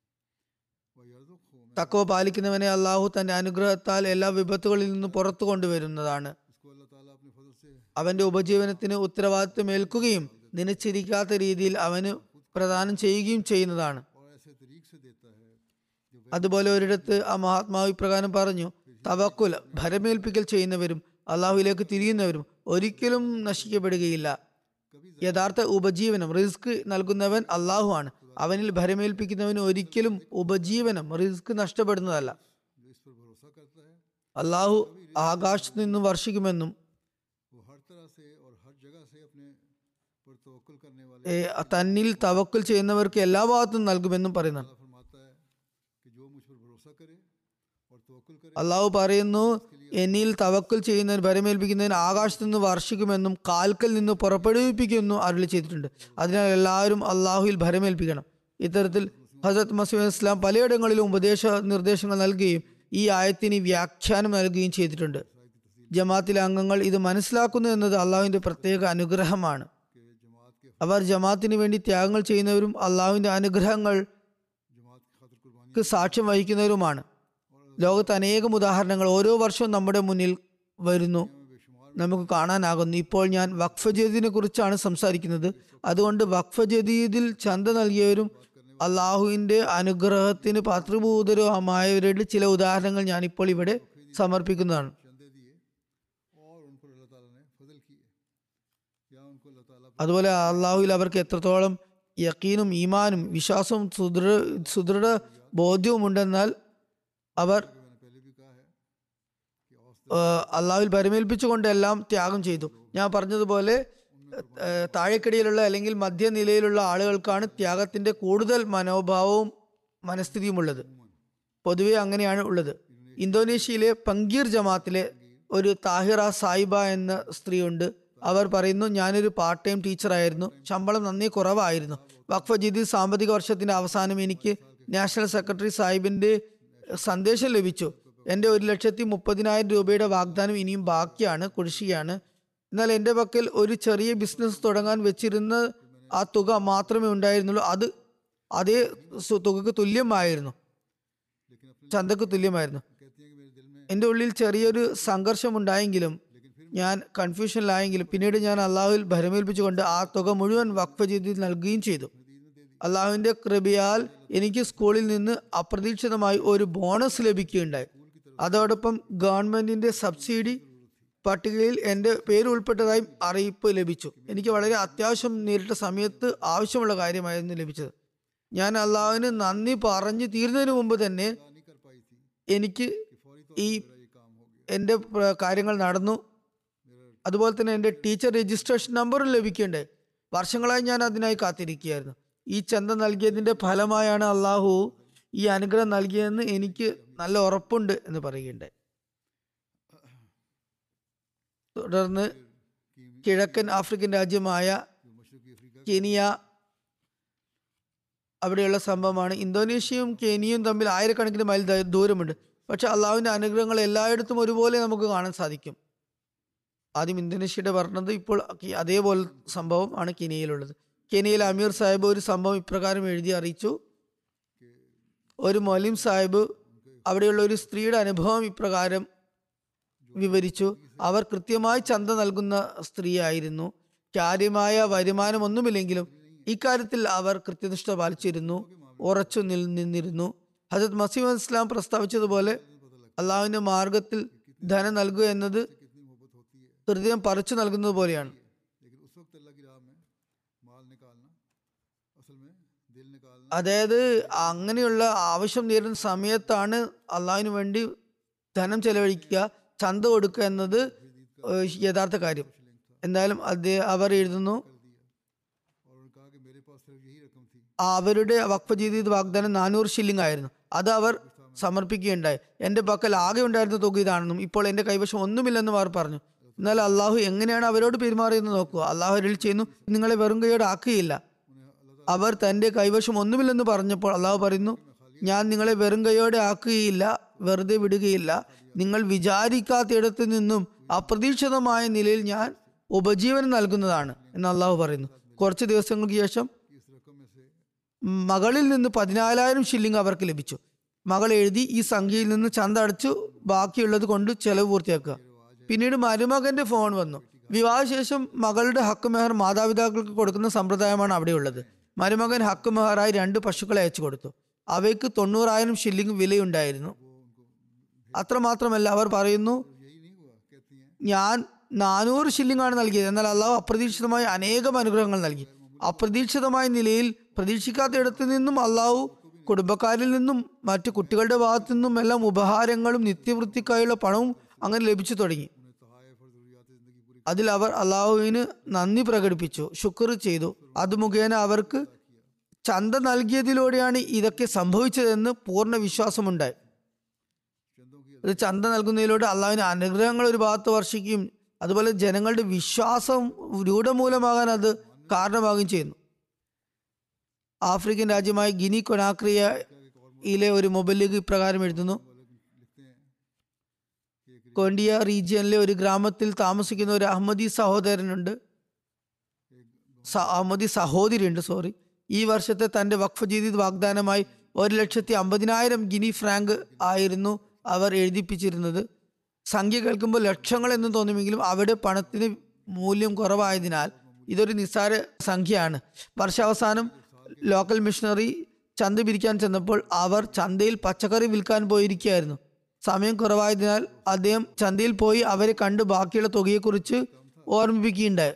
व यरजुक़हु मिन തക്കവ പാലിക്കുന്നവനെ അള്ളാഹു തന്റെ അനുഗ്രഹത്താൽ എല്ലാ വിപത്തുകളിൽ നിന്നും പുറത്തു കൊണ്ടുവരുന്നതാണ് इसको अल्लाह ताला अपने फजल से അവന്റെ ഉപജീവനത്തിന് ഉത്തരവാദിത്വം ഏൽക്കുകയും നനച്ചിരിക്കാത്ത രീതിയിൽ അവന് പ്രദാനം ചെയ്യുകയും ചെയ്യുന്നതാണ് और ऐसे तरीक से देता है जो അതുപോലെ ഒരിടത്ത് ആ മഹാത്മാവ് ഇപ്രകാരം പറഞ്ഞു തവക്കുൽ ഭരമേൽപ്പിക്കൽ ചെയ്യുന്നവരും അള്ളാഹുവിലേക്ക് തിരിയുന്നവരും ഒരിക്കലും നശിക്കപ്പെടുകയില്ല യഥാർത്ഥ ഉപജീവനം റിസ്ക് നൽകുന്നവൻ അള്ളാഹു ആണ് അവനിൽ ഭരമേൽപ്പിക്കുന്നവന് ഒരിക്കലും ഉപജീവനം റിസ്ക് നഷ്ടപ്പെടുന്നതല്ല जो इस पर भरोसा करता है അള്ളാഹു ആകാശത്ത് നിന്ന് വർഷിക്കുമെന്നും वो हर तरह से और हर जगह से अपने पर तवक्कुल करने वाले ഏ, തന്നിൽ തവക്കുൽ ചെയ്യുന്നവർക്ക് എല്ലാ ഭാഗത്തും നൽകുമെന്നും പറയുന്നു अल्लाह फरमाता है कि जो मुझ पर भरोसा करे और तवक्कुल करे അള്ളാഹു പറയുന്നു എന്നിൽ തവക്കുൽ ചെയ്യുന്നവൻ ഭരമേൽപ്പിക്കുന്നതിന് ആകാശത്ത് നിന്ന് വർഷിക്കുമെന്നും കാൽക്കൽ നിന്ന് പുറപ്പെടുവിപ്പിക്കുമെന്നും അരുളി ചെയ്തിട്ടുണ്ട് അതിനാൽ എല്ലാവരും അള്ളാഹുവിൽ ഭരമേൽപ്പിക്കണം ഇത്തരത്തിൽ ഹസരത് മസീദ് ഇസ്ലാം പലയിടങ്ങളിലും ഉപദേശ നിർദ്ദേശങ്ങൾ നൽകുകയും ഈ ആയത്തിന് വ്യാഖ്യാനം നൽകുകയും ചെയ്തിട്ടുണ്ട് ജമാത്തിലെ അംഗങ്ങൾ ഇത് മനസ്സിലാക്കുന്നു എന്നത് അള്ളാഹുവിന്റെ പ്രത്യേക അനുഗ്രഹമാണ് कि जमात के അവർ ജമാത്തിന് വേണ്ടി ത്യാഗങ്ങൾ ചെയ്യുന്നവരും അള്ളാഹുവിന്റെ അനുഗ്രഹങ്ങൾ जमात की खातिर कुर्बानी ക്ക് സാക്ഷ്യം വഹിക്കുന്നവരുമാണ് ലോകത്ത് അനേകം ഉദാഹരണങ്ങൾ ഓരോ വർഷവും നമ്മുടെ മുന്നിൽ വരുന്നു में बेशुमार നമുക്ക് കാണാനാകുന്നു ഇപ്പോൾ ഞാൻ വഖഫ് ജദീദിനെ കുറിച്ചാണ് സംസാരിക്കുന്നത് അതുകൊണ്ട് വഖഫ് ജദീദിൽ ചന്ത നൽകിയവരും അള്ളാഹുവിന്റെ അനുഗ്രഹത്തിന് പാത്രഭൂതരുമായവരുടെ ചില ഉദാഹരണങ്ങൾ ഞാൻ ഇപ്പോൾ ഇവിടെ സമർപ്പിക്കുന്നതാണ് चंदे दिए और उन पर अल्लाह ताला ने फजल किए या उनको अल्लाह ताला അതുപോലെ अള്ളാഹുവിൽ അവർക്ക് എത്രത്തോളം യക്കീനും ഈമാനും വിശ്വാസവും സുദൃഢ സുദൃഢ ബോധ്യവും ഉണ്ടെന്നാൽ അവർ मैंने पहले भी कहा है कि औस ഏഹ് അള്ളാഹുവിൽ ഭരമേൽപ്പിച്ചുകൊണ്ട് എല്ലാം ത്യാഗം ചെയ്തു ഞാൻ പറഞ്ഞതുപോലെ ഏഹ് താഴെക്കടിയിലുള്ള അല്ലെങ്കിൽ മധ്യനിലയിലുള്ള ആളുകൾക്കാണ് ത്യാഗത്തിന്റെ കൂടുതൽ മനോഭാവവും മനസ്ഥിതിയും ഉള്ളത് പൊതുവെ അങ്ങനെയാണ് ഉള്ളത് ഇന്തോനേഷ്യയിലെ പങ്കീർ ജമാത്തിലെ ഒരു താഹിറ സായിബ എന്ന സ്ത്രീയുണ്ട് അവർ പറയുന്നു ഞാനൊരു പാർട്ട് ടൈം ടീച്ചറായിരുന്നു ശമ്പളം നന്നേ കുറവായിരുന്നു വഖഫ് ജദീദ് സാമ്പത്തിക വർഷത്തിന്റെ അവസാനം എനിക്ക് നാഷണൽ സെക്രട്ടറി സാഹിബിന്റെ സന്ദേശം ലഭിച്ചു എൻ്റെ ഒരു ലക്ഷത്തി മുപ്പതിനായിരം രൂപയുടെ വാഗ്ദാനം ഇനിയും ബാക്കിയാണ് കുടിശ്ശികയാണ് എന്നാൽ എൻ്റെ പക്കൽ ഒരു ചെറിയ ബിസിനസ് തുടങ്ങാൻ വെച്ചിരുന്ന ആ തുക മാത്രമേ ഉണ്ടായിരുന്നുള്ളൂ അത് അതേ സു- തുകക്ക് തുല്യമായിരുന്നു लेकिन अपने ചന്തക്ക് തുല്യമായിരുന്നു कहती हैं कि मेरे दिल में എൻ്റെ ഉള്ളിൽ ചെറിയൊരു സംഘർഷം ഉണ്ടായെങ്കിലും ഞാൻ കൺഫ്യൂഷനിലായെങ്കിലും പിന്നീട് ഞാൻ അള്ളാഹുവിൽ ഭരമേൽപ്പിച്ചുകൊണ്ട് ആ തുക മുഴുവൻ വഖഫ് ചെയ്ത് നൽകുകയും ചെയ്തു അള്ളാഹുവിൻ്റെ കൃപയാൽ എനിക്ക് സ്കൂളിൽ നിന്ന് അപ്രതീക്ഷിതമായി ഒരു ബോണസ് ലഭിക്കുകയുണ്ടായി അതോടൊപ്പം ഗവൺമെന്റിന്റെ സബ്സിഡി പട്ടികയിൽ എൻ്റെ പേര് ഉൾപ്പെട്ടതായും അറിയിപ്പ് ലഭിച്ചു എനിക്ക് വളരെ അത്യാവശ്യം നേരിട്ട സമയത്ത് ആവശ്യമുള്ള കാര്യമായിരുന്നു ലഭിച്ചത് ഞാൻ അള്ളാഹുവിന് നന്ദി പറഞ്ഞു തീരുന്നതിന് മുമ്പ് തന്നെ नहीं कर पाई थी എനിക്ക് कि फौरी तौर ഈ पर मेरा ये काम हो गया എൻ്റെ പ്ര- കാര്യങ്ങൾ നടന്നു मेरा അതുപോലെ തന്നെ എൻ്റെ ടീച്ചർ രജിസ്ട്രേഷൻ നമ്പറും ലഭിക്കേണ്ടേ വർഷങ്ങളായി ഞാൻ അതിനായി കാത്തിരിക്കുകയായിരുന്നു ഈ ചന്ത നൽകിയതിൻ്റെ ഫലമായാണ് അള്ളാഹു ഈ അനുഗ്രഹം നൽകിയതെന്ന് എനിക്ക് നല്ല ഉറപ്പുണ്ട് എന്ന് പറയുകയുണ്ടായി തുടർന്ന് കിഴക്കൻ ആഫ്രിക്കൻ രാജ്യമായ जो मशरकी अफ्रीका കെനിയ അവിടെയുള്ള സംഭവമാണ് ഇന്തോനേഷ്യയും കെനിയയും തമ്മിൽ ആയിരക്കണക്കിന് മൈൽ ദ- ദൂരമുണ്ട് പക്ഷെ അള്ളാഹുവിന്റെ അനുഗ്രഹങ്ങൾ എല്ലായിടത്തും ഒരുപോലെ നമുക്ക് കാണാൻ സാധിക്കും ആദ്യം ഇന്തോനേഷ്യയുടെ പറഞ്ഞത് ഇപ്പോൾ കി- അതേപോലെ സംഭവം ആണ് കെനിയയിലുള്ളത് കെനിയയിലെ അമീർ സാഹിബ് ഒരു സംഭവം ഇപ്രകാരം എഴുതി അറിയിച്ചു ഒരു മൊലിം സാഹിബ് അവിടെയുള്ള ഒരു സ്ത്രീയുടെ അനുഭവം ഇപ്രകാരം വിവരിച്ചു അവർ കൃത്യമായി ചന്ത നൽകുന്ന സ്ത്രീയായിരുന്നു കാര്യമായ വരുമാനമൊന്നുമില്ലെങ്കിലും ഇക്കാര്യത്തിൽ അവർ കൃത്യനിഷ്ഠ പാലിച്ചിരുന്നു ഉറച്ചു നിൽ നിന്നിരുന്നു ഹജത് മസീം ഇസ്ലാം പ്രസ്താവിച്ചതുപോലെ അള്ളാഹുവിന്റെ മാർഗത്തിൽ ധനം നൽകുക എന്നത് कितनी मोहब्बत होती है ഹൃദയം പറിച്ചു നൽകുന്നത് പോലെയാണ് लेकिन उस वक्त अल्लाह की राह में माल निकालना असल में दिल निकालना അതായത് അങ്ങനെയുള്ള ആവശ്യം നേരിടുന്ന സമയത്താണ് അള്ളാഹുവിന് വേണ്ടി ധനം ചെലവഴിക്കുക ചന്ത കൊടുക്കുക എന്നത് ഏഹ്, യഥാർത്ഥ കാര്യം എന്തായാലും അദ്ദേഹം അവർ എഴുതുന്നു कर दिया और उन्होंने कहा कि मेरे पास सिर्फ यही रकम थी അവരുടെ വഖഫ് ചെയ്ത വാഗ്ദാനം നാനൂറ് ഷില്ലിംഗ് ആയിരുന്നു അത് അവർ സമർപ്പിക്കുകയുണ്ടായി എൻ്റെ പക്കൽ ആകെ ഉണ്ടായിരുന്ന തുക ഇതാണെന്നും ഇപ്പോൾ എൻ്റെ കൈവശം ഒന്നുമില്ലെന്നും അവർ പറഞ്ഞു എന്നാൽ അള്ളാഹു എങ്ങനെയാണ് അവരോട് പെരുമാറിയെന്ന് നോക്കുക അള്ളാഹു അരുൾ ചെയ്യുന്നു നിങ്ങളെ വെറും കൈയോട് ആക്കുകയില്ല അവർ തൻ്റെ കൈവശം ഒന്നുമില്ലെന്ന് പറഞ്ഞപ്പോൾ അള്ളാഹു പറയുന്നു ഞാൻ നിങ്ങളെ വെറും കൈയോടെ ആക്കുകയില്ല വെറുതെ വിടുകയില്ല നിങ്ങൾ വിചാരിക്കാത്തിടത്ത് നിന്നും അപ്രതീക്ഷിതമായ നിലയിൽ ഞാൻ ഉപജീവനം നൽകുന്നതാണ് എന്ന് അള്ളാഹു പറയുന്നു കുറച്ച് ദിവസങ്ങൾക്ക് ശേഷം कि इस रकम में से മകളിൽ നിന്ന് പതിനാലായിരം ഷില്ലിംഗ് അവർക്ക് ലഭിച്ചു മകൾ എഴുതി ഈ സംഖ്യയിൽ നിന്ന് ചന്ത അടച്ചു ബാക്കിയുള്ളത് കൊണ്ട് ചെലവ് പൂർത്തിയാക്കുക പിന്നീട് മരുമകന്റെ ഫോൺ വന്നു വിവാഹശേഷം മകളുടെ ഹക്ക് മെഹർ മാതാപിതാക്കൾക്ക് കൊടുക്കുന്ന സമ്പ്രദായമാണ് അവിടെയുള്ളത് മരുമകൻ ഹക്ക് മെഹറായി രണ്ട് പശുക്കളെ അയച്ചു കൊടുത്തു അവയ്ക്ക് തൊണ്ണൂറായിരം ഷില്ലിംഗ് വിലയുണ്ടായിരുന്നു അത്രമാത്രമല്ല അവർ പറയുന്നു यही नहीं हुआ कहती हैं ഞാൻ നാനൂറ് ഷില്ലിംഗ് ആണ് നൽകിയത് എന്നാൽ അള്ളാഹു അപ്രതീക്ഷിതമായി അനേകം അനുഗ്രഹങ്ങൾ നൽകി അപ്രതീക്ഷിതമായ നിലയിൽ പ്രതീക്ഷിക്കാത്ത ഇടത്തു നിന്നും അള്ളാഹു കുടുംബക്കാരിൽ നിന്നും മറ്റു കുട്ടികളുടെ ഭാഗത്തു നിന്നും എല്ലാം ഉപഹാരങ്ങളും നിത്യവൃത്തിക്കായുള്ള പണവും അങ്ങനെ ലഭിച്ചു തുടങ്ങി उन्हें तहाइफ और ज़रूरियात ज़िंदगी पूरी അതിൽ അവർ അള്ളാഹുവിന് നന്ദി പ്രകടിപ്പിച്ചു ശുക്ർ ചെയ്തു അത് മുഖേന അവർക്ക് ചന്ത നൽകിയതിലൂടെയാണ് ഇതൊക്കെ സംഭവിച്ചതെന്ന് പൂർണ്ണ വിശ്വാസമുണ്ടായി चंदों की ഇത് ചന്ത നൽകുന്നതിലൂടെ അള്ളാഹുവിന് അനുഗ്രഹങ്ങൾ ഒരു ഭാഗത്ത് വർഷിക്കുകയും അതുപോലെ ജനങ്ങളുടെ വിശ്വാസം രൂഢമൂലമാകാൻ അത് കാരണമാകുകയും ചെയ്യുന്നു ആഫ്രിക്കൻ രാജ്യമായ ഗിനി കൊനാക്രിയയിലെ ഒരു മൊബൈൽ ലീഗ് ഇപ്രകാരം എഴുതുന്നു लिखते हैं कि एक കൊണ്ടിയ റീജിയനിലെ ഒരു ഗ്രാമത്തിൽ താമസിക്കുന്ന ഒരു അഹമ്മദി സഹോദരനുണ്ട് സ- അഹമ്മദി സഹോദരിയുണ്ട് സോറി ഈ വർഷത്തെ തന്റെ വഖഫ് ജദീദ് വാഗ്ദാനമായി ഒരു ലക്ഷത്തി അമ്പതിനായിരം ഗിനി ഫ്രാങ്ക് ആയിരുന്നു അവർ എഴുതിപ്പിച്ചിരുന്നത് സംഖ്യ കേൾക്കുമ്പോൾ ലക്ഷങ്ങൾ എന്ന് തോന്നുമെങ്കിലും അവിടെ പണത്തിന് മൂല്യം കുറവായതിനാൽ ഇതൊരു നിസ്സാര സംഖ്യയാണ് വർഷാവസാനം ലോക്കൽ മിഷണറി ചന്ത പിരിക്കാൻ ചെന്നപ്പോൾ അവർ ചന്തയിൽ പച്ചക്കറി വിൽക്കാൻ പോയിരിക്കുകയായിരുന്നു സമയം കുറവായതിനാൽ അദ്ദേഹം ചന്തയിൽ പോയി അവരെ കണ്ട് ബാക്കിയുള്ള തുകയെക്കുറിച്ച് ഓർമ്മിപ്പിക്കുകയുണ്ടായി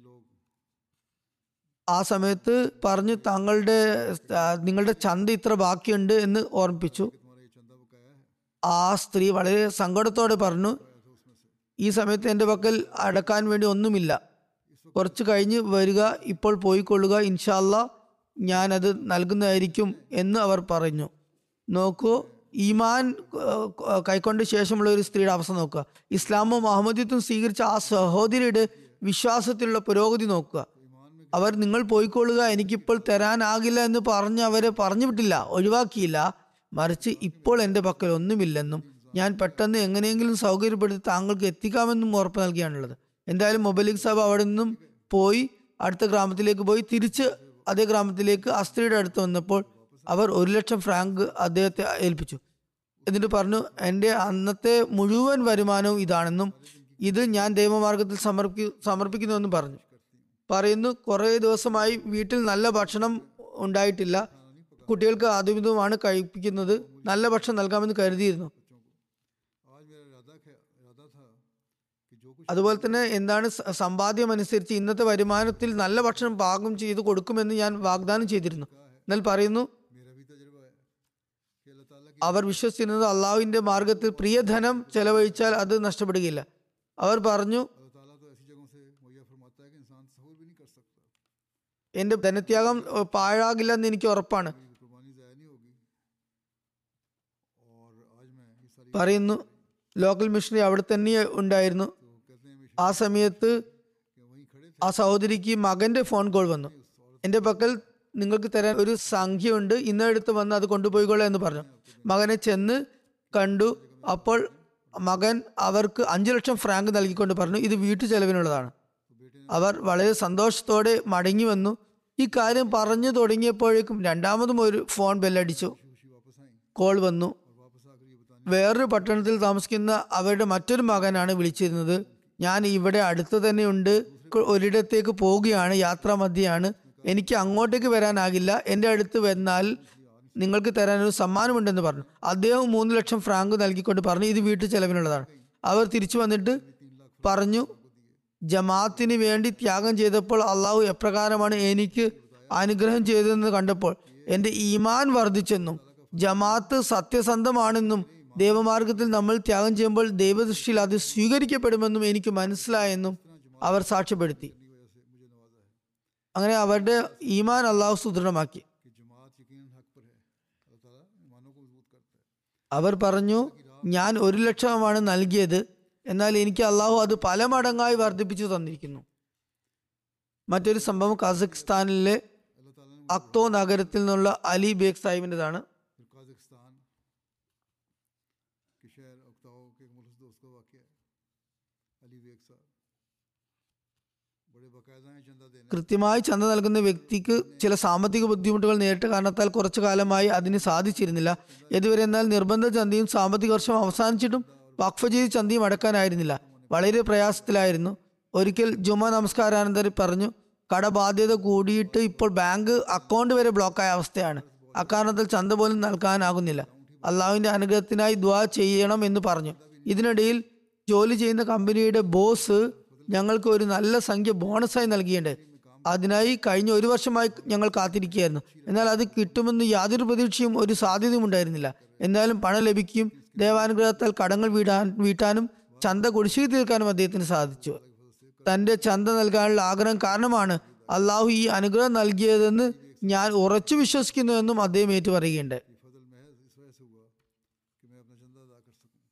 ആ സമയത്ത് പറഞ്ഞു താങ്കളുടെ ആ, നിങ്ങളുടെ ചന്ത ഇത്ര ബാക്കിയുണ്ട് എന്ന് ഓർമ്മിപ്പിച്ചു तुम्हारा ये चंदा बकाया है ആ സ്ത്രീ വളരെ സങ്കടത്തോടെ പറഞ്ഞു ഈ സമയത്ത് എൻ്റെ പക്കൽ അടക്കാൻ വേണ്ടി ഒന്നുമില്ല കുറച്ച് കഴിഞ്ഞ് വരിക ഇപ്പോൾ പോയിക്കൊള്ളുക ഇൻഷാല്ല ഞാനത് നൽകുന്നതായിരിക്കും എന്ന് അവർ പറഞ്ഞു നോക്കൂ ഈമാൻ ഏഹ്, ക- കൈക്കൊണ്ട ശേഷമുള്ള ഒരു സ്ത്രീയുടെ അവസ്ഥ നോക്കുക ഇസ്ലാമും അഹമ്മദിയത്തും സ്വീകരിച്ച ആ സഹോദരിയുടെ വിശ്വാസത്തിലുള്ള പുരോഗതി നോക്കുക അവർ നിങ്ങൾ പോയിക്കൊള്ളുക എനിക്കിപ്പോൾ തരാനാകില്ല എന്ന് പറഞ്ഞ് അവരെ പറഞ്ഞു വിട്ടില്ല ഒഴിവാക്കിയില്ല മറിച്ച് ഇപ്പോൾ എൻ്റെ പക്കൽ ഒന്നുമില്ലെന്നും ഞാൻ പെട്ടെന്ന് എങ്ങനെയെങ്കിലും സൗകര്യപ്പെടുത്തി താങ്കൾക്ക് എത്തിക്കാമെന്നും ഉറപ്പ് നൽകിയാണുള്ളത് എന്തായാലും മൊബൈലിക് സാബ് അവിടെ നിന്നും പോയി അടുത്ത ഗ്രാമത്തിലേക്ക് പോയി തിരിച്ച് അതേ ഗ്രാമത്തിലേക്ക് ആ സ്ത്രീയുടെ അടുത്ത് വന്നപ്പോൾ അവർ ഒരു ലക്ഷം ഫ്രാങ്ക് അദ്ദേഹത്തെ ഏൽപ്പിച്ചു എന്നിട്ട് പറഞ്ഞു എൻ്റെ അന്നത്തെ മുഴുവൻ വരുമാനവും ഇതാണെന്നും ഇത് ഞാൻ ദൈവമാർഗത്തിൽ സമർപ്പി സമർപ്പിക്കുന്നുവെന്നും പറഞ്ഞു പറയുന്നു കുറേ ദിവസമായി വീട്ടിൽ നല്ല ഭക്ഷണം ഉണ്ടായിട്ടില്ല കുട്ടികൾക്ക് അതുമിതുമാണ് കഴിപ്പിക്കുന്നത് നല്ല ഭക്ഷണം നൽകാമെന്ന് കരുതിയിരുന്നു आज मेरा इरादा ख्या- इरादा था कि जो कुछ അതുപോലെ തന്നെ എന്താണ് സ- സമ്പാദ്യം അനുസരിച്ച് ഇന്നത്തെ വരുമാനത്തിൽ നല്ല ഭക്ഷണം പാകം ചെയ്ത് കൊടുക്കുമെന്ന് ഞാൻ വാഗ്ദാനം ചെയ്തിരുന്നു എന്നാൽ പറയുന്നു मेरा भी तजुर्बा है कि अल्लाह ताला की അവർ വിശ്വസിക്കുന്നത് അള്ളാഹുവിന്റെ മാർഗത്തിൽ പ്രിയധനം ചെലവഴിച്ചാൽ അത് നഷ്ടപ്പെടുകയില്ല അവർ പറഞ്ഞു अल्लाह ताला तो ऐसी जगहों से मुहैया फरमाता है कि इंसान तस्वूर भी नहीं कर सकता എന്റെ ധനത്യാഗം ഏഹ്, പാഴാകില്ല എന്ന് എനിക്ക് ഉറപ്പാണ് मेरी कुर्बानी ज़ाया नहीं होगी और आज मैं ये सारी പറയുന്നു ലോക്കൽ മിഷണറി അവിടെ തന്നെ ഉണ്ടായിരുന്നു तो कहते हैं मिशन ആ സമയത്ത് कि वहीं खड़े थे ആ സഹോദരിക്ക് മകന്റെ ഫോൺ കോൾ വന്നു എന്റെ പക്കൽ നിങ്ങൾക്ക് തരാൻ ഒരു സംഖ്യയുണ്ട് ഇന്നെടുത്ത് വന്ന് അത് കൊണ്ടുപോയിക്കോളെ എന്ന് പറഞ്ഞു മകനെ ചെന്ന് കണ്ടു അപ്പോൾ മകൻ അവർക്ക് അഞ്ചു ലക്ഷം ഫ്രാങ്ക് നൽകിക്കൊണ്ട് പറഞ്ഞു ഇത് വീട്ടു ചെലവിനുള്ളതാണ് അവർ വളരെ സന്തോഷത്തോടെ മടങ്ങി വന്നു ഈ കാര്യം പറഞ്ഞു തുടങ്ങിയപ്പോഴേക്കും രണ്ടാമതും ഒരു ഫോൺ ബെല്ലടിച്ചു खुशी वापस आई കോൾ വന്നു और वापस आकर ये बताने വേറൊരു പട്ടണത്തിൽ താമസിക്കുന്ന അവരുടെ മറ്റൊരു മകനാണ് വിളിച്ചിരുന്നത് ഞാൻ ഇവിടെ അടുത്ത് തന്നെയുണ്ട് ക- ഒരിടത്തേക്ക് പോവുകയാണ് യാത്രാമധ്യയാണ് എനിക്ക് അങ്ങോട്ടേക്ക് വരാനാകില്ല എൻ്റെ അടുത്ത് വന്നാൽ നിങ്ങൾക്ക് തരാൻ ഒരു സമ്മാനമുണ്ടെന്ന് പറഞ്ഞു അദ്ദേഹം മൂന്ന് ലക്ഷം ഫ്രാങ്ക് നൽകിക്കൊണ്ട് പറഞ്ഞു ഇത് വീട്ടു ചെലവിനുള്ളതാണ് അവർ തിരിച്ചു വന്നിട്ട് പറഞ്ഞു ജമാഅത്തിന് വേണ്ടി ത്യാഗം ചെയ്തപ്പോൾ അള്ളാഹു എപ്രകാരമാണ് എനിക്ക് അനുഗ്രഹം ചെയ്തതെന്ന് കണ്ടപ്പോൾ എൻ്റെ ഈമാൻ വർദ്ധിച്ചെന്നും ജമാഅത്ത് സത്യസന്ധമാണെന്നും ദൈവമാർഗത്തിൽ നമ്മൾ ത്യാഗം ചെയ്യുമ്പോൾ ദൈവദൃഷ്ടിയിൽ അത് സ്വീകരിക്കപ്പെടുമെന്നും എനിക്ക് മനസ്സിലായെന്നും അവർ സാക്ഷ്യപ്പെടുത്തി അങ്ങനെ അവരുടെ ഈമാൻ അള്ളാഹു സുദൃഢമാക്കി कि जमात यकीन हक पर है अल्लाह ताला ईमानों को मजबूत करता है അവർ പറഞ്ഞു ഞാൻ ഒരു ലക്ഷമാണ് നൽകിയത് എന്നാൽ എനിക്ക് അള്ളാഹു അത് പല മടങ്ങായി വർദ്ധിപ്പിച്ചു തന്നിരിക്കുന്നു മറ്റൊരു സംഭവം കസഖ്സ്ഥാനിലെ अल्लाह ताला ने അക്തോ നഗരത്തിൽ നിന്നുള്ള അലി ബേഗ് സാഹിബിൻ്റെതാണ് फिर काजकिस्तान के शहर अक्ताओ के एक मुल्क दोस्त का वाक़ है अली बेग साहब बड़े बाकायदा हैं चंदा देने കൃത്യമായി ചന്ത നൽകുന്ന വ്യക്തിക്ക് ചില സാമ്പത്തിക ബുദ്ധിമുട്ടുകൾ നേരിട്ട കാരണത്താൽ കുറച്ചു കാലമായി അതിന് സാധിച്ചിരുന്നില്ല ഇതുവരെ എന്നാൽ നിർബന്ധ ചന്തയും സാമ്പത്തിക വർഷം അവസാനിച്ചിട്ടും വഖഫ് ചെയ്ത് ചന്തയും അടക്കാനായിരുന്നില്ല വളരെ പ്രയാസത്തിലായിരുന്നു ഒരിക്കൽ ജുമ നമസ്കാരാനന്തരം പറഞ്ഞു കടബാധ്യത കൂടിയിട്ട് ഇപ്പോൾ ബാങ്ക് അക്കൗണ്ട് വരെ ബ്ലോക്കായ അവസ്ഥയാണ് അക്കാരണത്തിൽ ചന്ത പോലും നൽകാനാകുന്നില്ല അള്ളാഹുവിന്റെ അനുഗ്രഹത്തിനായി ദ്വാ ചെയ്യണം എന്ന് പറഞ്ഞു ഇതിനിടയിൽ ജോലി ചെയ്യുന്ന കമ്പനിയുടെ ബോസ് ഞങ്ങൾക്ക് ഒരു നല്ല സംഖ്യ ബോണസായി നൽകിയിട്ടുണ്ട് അതിനായി കഴിഞ്ഞ ഒരു വർഷമായി ഞങ്ങൾ കാത്തിരിക്കുകയായിരുന്നു എന്നാൽ അത് കിട്ടുമെന്ന് യാതൊരു പ്രതീക്ഷയും ഒരു സാധ്യതയും ഉണ്ടായിരുന്നില്ല എന്നാലും പണം ലഭിക്കുകയും ദേവാനുഗ്രഹത്താൽ കടങ്ങൾ വീടാൻ വീട്ടാനും ചന്ത കുടിശ്ശിക തീർക്കാനും അദ്ദേഹത്തിന് സാധിച്ചു തന്റെ ചന്ത നൽകാനുള്ള ആഗ്രഹം കാരണമാണ് അള്ളാഹു ഈ അനുഗ്രഹം നൽകിയതെന്ന് ഞാൻ ഉറച്ചു വിശ്വസിക്കുന്നുവെന്നും അദ്ദേഹം ഏറ്റു പറയുകയുണ്ടായി ये फजल महज इस वजह से हुआ कि मैं अपना चंदा अदा कर सकूं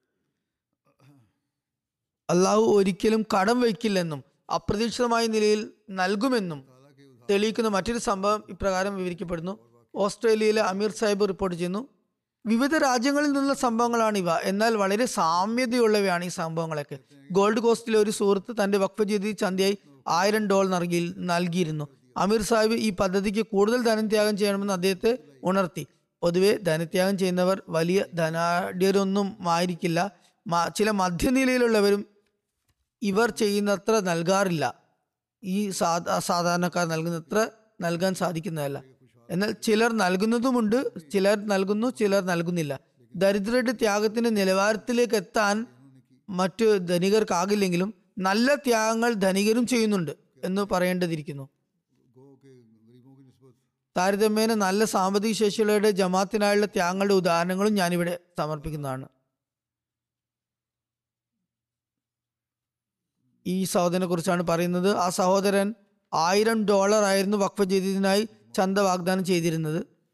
അള്ളാഹു ഒരിക്കലും കടം വയ്ക്കില്ലെന്നും അപ്രതീക്ഷിതമായ നിലയിൽ നൽകുമെന്നും ताला के उधार തെളിയിക്കുന്ന മറ്റൊരു സംഭവം ഇപ്രകാരം വിവരിക്കപ്പെടുന്നു ഓസ്ട്രേലിയയിലെ അമീർ സാഹിബ് റിപ്പോർട്ട് ചെയ്യുന്നു വിവിധ രാജ്യങ്ങളിൽ നിന്നുള്ള സംഭവങ്ങളാണ് ഇവ എന്നാൽ വളരെ സാമ്യതയുള്ളവയാണ് ഈ സംഭവങ്ങളൊക്കെ ഗോൾഡ് കോസ്റ്റിലെ ഒരു സുഹൃത്ത് തന്റെ വക്ഫ് ചെയ്ത് ചന്തയായി ആയിരം ഡോളർ നൽകി നൽകിയിരുന്നു അമീർ സാഹിബ് ഈ പദ്ധതിക്ക് കൂടുതൽ ധനത്യാഗം ചെയ്യണമെന്ന് അദ്ദേഹത്തെ ഉണർത്തി പൊതുവെ ധനത്യാഗം ചെയ്യുന്നവർ വലിയ ധനാഢ്യരൊന്നും ആയിരിക്കില്ല മ- ചില മധ്യനിലയിലുള്ളവരും ഇവർ ചെയ്യുന്നത്ര നൽകാറില്ല ഈ സാധാ സാധാരണക്കാർ നൽകുന്നത്ര നൽകാൻ സാധിക്കുന്നതല്ല എന്നാൽ ചിലർ നൽകുന്നതുമുണ്ട് ചിലർ നൽകുന്നു ചിലർ നൽകുന്നില്ല ദരിദ്രരുടെ ത്യാഗത്തിന്റെ നിലവാരത്തിലേക്ക് എത്താൻ മറ്റു ധനികർക്കാകില്ലെങ്കിലും നല്ല ത്യാഗങ്ങൾ ധനികരും ചെയ്യുന്നുണ്ട് എന്ന് പറയേണ്ടതിരിക്കുന്നു गो के गरीबों की नस्बत താരതമ്യേന നല്ല സാമ്പത്തിക ശേഷിയുള്ളവരുടെ ജമാത്തിനായുള്ള ത്യാഗങ്ങളുടെ ഉദാഹരണങ്ങളും ഞാനിവിടെ സമർപ്പിക്കുന്നതാണ് ഈ സഹോദരനെ കുറിച്ചാണ് പറയുന്നത് ആ സഹോദരൻ ആയിരം ഡോളർ ആയിരുന്നു വഖഫ് ചെയ്തതിനായി ചന്ത വാഗ്ദാനം ചെയ്തിരുന്നത്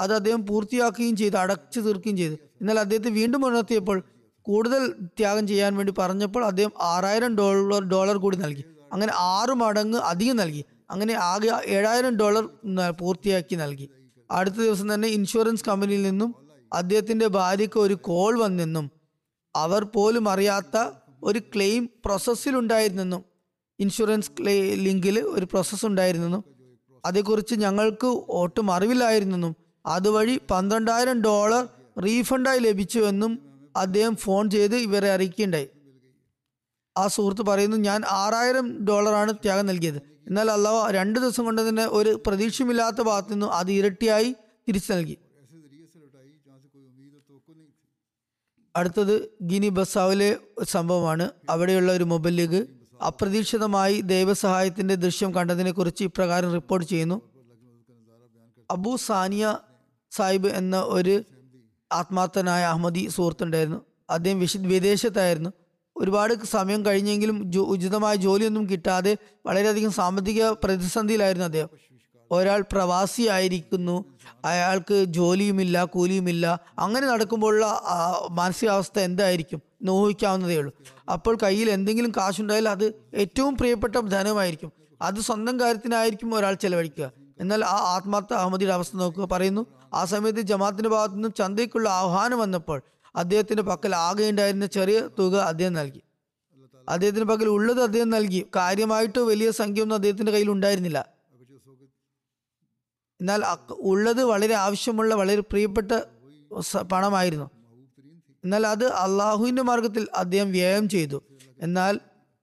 അത് അദ്ദേഹം പൂർത്തിയാക്കുകയും ചെയ്തു അടച്ചു തീർക്കുകയും ചെയ്തു എന്നാൽ അദ്ദേഹത്തെ വീണ്ടും ഉണർത്തിയപ്പോൾ കൂടുതൽ ത്യാഗം ചെയ്യാൻ വേണ്ടി പറഞ്ഞപ്പോൾ അദ്ദേഹം ആറായിരം ഡോളർ ഡോളർ കൂടി നൽകി അങ്ങനെ ആറ് മടങ്ങ് അധികം നൽകി അങ്ങനെ ആകെ ഏഴായിരം ഡോളർ ന- പൂർത്തിയാക്കി നൽകി അടുത്ത ദിവസം തന്നെ ഇൻഷുറൻസ് കമ്പനിയിൽ നിന്നും അദ്ദേഹത്തിന്റെ ഭാര്യയ്ക്ക് ഒരു കോൾ വന്നെന്നും അവർ പോലും അറിയാത്ത ഒരു ക്ലെയിം പ്രോസസ്സിലുണ്ടായിരുന്നെന്നും ഇൻഷുറൻസ് ക്ലേ ലിങ്കിൽ ഒരു പ്രോസസ്സ് ഉണ്ടായിരുന്നെന്നും അതേക്കുറിച്ച് ഞങ്ങൾക്ക് ഒട്ടും അറിവില്ലായിരുന്നെന്നും അതുവഴി പന്ത്രണ്ടായിരം ഡോളർ റീഫണ്ടായി ലഭിച്ചുവെന്നും അദ്ദേഹം ഫോൺ ചെയ്ത് ഇവരെ അറിയിക്കുകയുണ്ടായി ആ സുഹൃത്ത് പറയുന്നു ഞാൻ ആറായിരം ഡോളറാണ് ത്യാഗം നൽകിയത് എന്നാൽ അള്ളാഹ് രണ്ട് ദിവസം കൊണ്ട് തന്നെ ഒരു പ്രതീക്ഷയുമില്ലാത്ത ഭാഗത്തു നിന്നും അത് ഇരട്ടിയായി തിരിച്ചു നൽകി ऐसे जरिए से लौटाई जहाँ से कोई उम्मीद और तो नहीं थी അടുത്തത് ഗിനി ബസാവിലെ സംഭവമാണ് അവിടെയുള്ള ഒരു മൊബൈൽ ലീഗ് അപ്രതീക്ഷിതമായി ദൈവസഹായത്തിന്റെ ദൃശ്യം കണ്ടതിനെ കുറിച്ച് ഇപ്രകാരം റിപ്പോർട്ട് ചെയ്യുന്നു അബു സാനിയ സാഹിബ് എന്ന ഒരു ആത്മാർത്ഥനായ അഹമ്മദി സുഹൃത്തുണ്ടായിരുന്നു അദ്ദേഹം വിശ വിദേശത്തായിരുന്നു ഒരുപാട് സമയം കഴിഞ്ഞെങ്കിലും ജോ- ഉചിതമായ ജോലിയൊന്നും കിട്ടാതെ വളരെയധികം സാമ്പത്തിക പ്രതിസന്ധിയിലായിരുന്നു അദ്ദേഹം ഒരാൾ പ്രവാസിയായിരിക്കുന്നു അയാൾക്ക് ജോലിയുമില്ല കൂലിയുമില്ല അങ്ങനെ നടക്കുമ്പോഴുള്ള ആ, മാനസികാവസ്ഥ എന്തായിരിക്കും നോഹിക്കാവുന്നതേ ഉള്ളൂ അപ്പോൾ കയ്യിൽ എന്തെങ്കിലും കാശുണ്ടായാൽ അത് ഏറ്റവും പ്രിയപ്പെട്ട ധനമായിരിക്കും അത് സ്വന്തം കാര്യത്തിനായിരിക്കും ഒരാൾ ചെലവഴിക്കുക എന്നാൽ ആ ആത്മാർത്ഥ അഹമ്മദിയുടെ അവസ്ഥ നോക്കുക പറയുന്നു ആ സമയത്ത് ജമാഅത്തിന്റെ ഭാഗത്തു നിന്നും ചന്തയ്ക്കുള്ള ആഹ്വാനം വന്നപ്പോൾ അദ്ദേഹത്തിന്റെ പക്കൽ ആകെ ഉണ്ടായിരുന്ന ചെറിയ തുക അദ്ദേഹം നൽകി അദ്ദേഹത്തിന്റെ പക്കൽ ഉള്ളത് അദ്ദേഹം നൽകി കാര്യമായിട്ട് വലിയ സംഖ്യ ഒന്നും അദ്ദേഹത്തിന്റെ കയ്യിൽ ഉണ്ടായിരുന്നില്ല अगर जो सो എന്നാൽ അക്ക് ഉള്ളത് വളരെ ആവശ്യമുള്ള വളരെ പ്രിയപ്പെട്ട സ- പണമായിരുന്നു महबूब तरीन थी എന്നാൽ അത് അള്ളാഹുവിന്റെ മാർഗത്തിൽ അദ്ദേഹം വ്യയം ചെയ്തു എന്നാൽ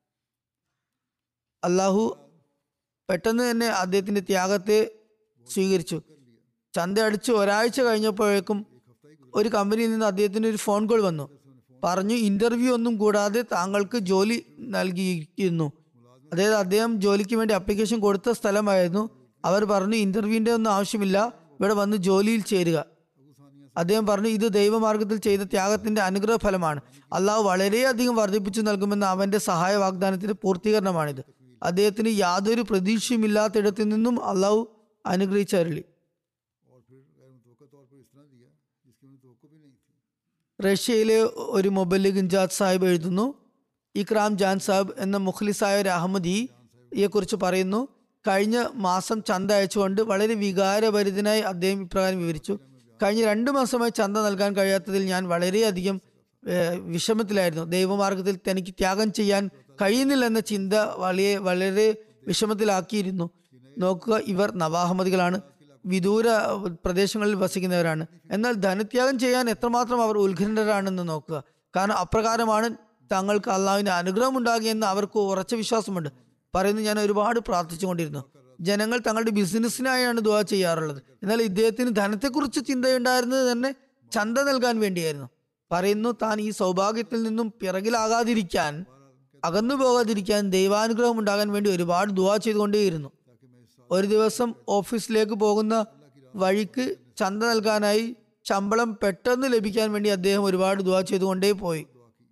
അള്ളാഹു പെട്ടെന്ന് തന്നെ അദ്ദേഹത്തിന്റെ ത്യാഗത്തെ സ്വീകരിച്ചു ചന്ത അടിച്ച് ഒരാഴ്ച കഴിഞ്ഞപ്പോഴേക്കും ഒരു കമ്പനിയിൽ നിന്ന് അദ്ദേഹത്തിന് ഒരു ഫോൺ കോൾ വന്നു പറഞ്ഞു ഇന്റർവ്യൂ ഒന്നും കൂടാതെ താങ്കൾക്ക് ജോലി നൽകിയിരിക്കുന്നു അതായത് അദ്ദേഹം ജോലിക്ക് വേണ്ടി അപ്ലിക്കേഷൻ കൊടുത്ത സ്ഥലമായിരുന്നു അവർ പറഞ്ഞു ഇന്റർവ്യൂവിന്റെ ഒന്നും ആവശ്യമില്ല ഇവിടെ വന്ന് ജോലിയിൽ ചേരുക അദ്ദേഹം പറഞ്ഞു ഇത് ദൈവമാർഗത്തിൽ ചെയ്ത ത്യാഗത്തിന്റെ അനുഗ്രഹ ഫലമാണ് അള്ളാഹു വളരെയധികം വർദ്ധിപ്പിച്ചു നൽകുമെന്ന അവന്റെ സഹായ വാഗ്ദാനത്തിന്റെ പൂർത്തീകരണമാണിത് അദ്ദേഹത്തിന് യാതൊരു പ്രതീക്ഷയുമില്ലാത്തിടത്തു നിന്നും അള്ളാഹു അനുഗ്രഹിച്ചരുളി और फिर गैर मुतवक़ा तौर पर इस तरह दिया जिसकी उन्हें तो भी नहीं थी റഷ്യയിലെ ഒരു മൊബൈൽ ഗിൻജാദ് സാഹിബ് എഴുതുന്നു ഇക്രാം ജാൻ സാഹിബ് എന്ന മുഖ്ലിസായ ഒരു അഹമ്മദിയെ കുറിച്ച് പറയുന്നു കഴിഞ്ഞ മാസം ചന്ത അയച്ചുകൊണ്ട് വളരെ വികാരഭരിതനായി അദ്ദേഹം ഇപ്രകാരം വിവരിച്ചു കഴിഞ്ഞ രണ്ടു മാസമായി ചന്ത നൽകാൻ കഴിയാത്തതിൽ ഞാൻ വളരെയധികം ഏഹ്, വിഷമത്തിലായിരുന്നു ദൈവമാർഗത്തിൽ തനിക്ക് ത്യാഗം ചെയ്യാൻ കഴിയുന്നില്ല എന്ന ചിന്ത വളരെ വളരെ വിഷമത്തിലാക്കിയിരുന്നു നോക്കുക ഇവർ നവാഹമ്മദികളാണ് വിദൂര പ്രദേശങ്ങളിൽ വസിക്കുന്നവരാണ് എന്നാൽ ധനത്യാഗം ചെയ്യാൻ എത്രമാത്രം അവർ ഉത്കണ്ഠരാണെന്ന് നോക്കുക കാരണം അപ്രകാരമാണ് തങ്ങൾക്ക് അള്ളാഹുവിന്റെ അനുഗ്രഹം ഉണ്ടാകുകയെന്ന് അവർക്ക് ഉറച്ച വിശ്വാസമുണ്ട് പറയുന്നു ഞാൻ ഒരുപാട് പ്രാർത്ഥിച്ചുകൊണ്ടിരുന്നു ജനങ്ങൾ തങ്ങളുടെ ബിസിനസ്സിനായാണ് ദുവാ ചെയ്യാറുള്ളത് എന്നാൽ ഇദ്ദേഹത്തിന് ധനത്തെക്കുറിച്ച് ചിന്തയുണ്ടായിരുന്നത് തന്നെ ചന്ത നൽകാൻ വേണ്ടിയായിരുന്നു പറയുന്നു താൻ ഈ സൗഭാഗ്യത്തിൽ നിന്നും പിറകിലാകാതിരിക്കാൻ അകന്നു പോകാതിരിക്കാൻ ദൈവാനുഗ്രഹം ഉണ്ടാകാൻ വേണ്ടി ഒരുപാട് ദുവാ ചെയ്തുകൊണ്ടേയിരുന്നു ഒരു ദിവസം ഓഫീസിലേക്ക് പോകുന്ന വഴിക്ക് ചന്ത നൽകാനായി ശമ്പളം പെട്ടെന്ന് ലഭിക്കാൻ വേണ്ടി അദ്ദേഹം ഒരുപാട് ദുവാ ചെയ്തുകൊണ്ടേ പോയി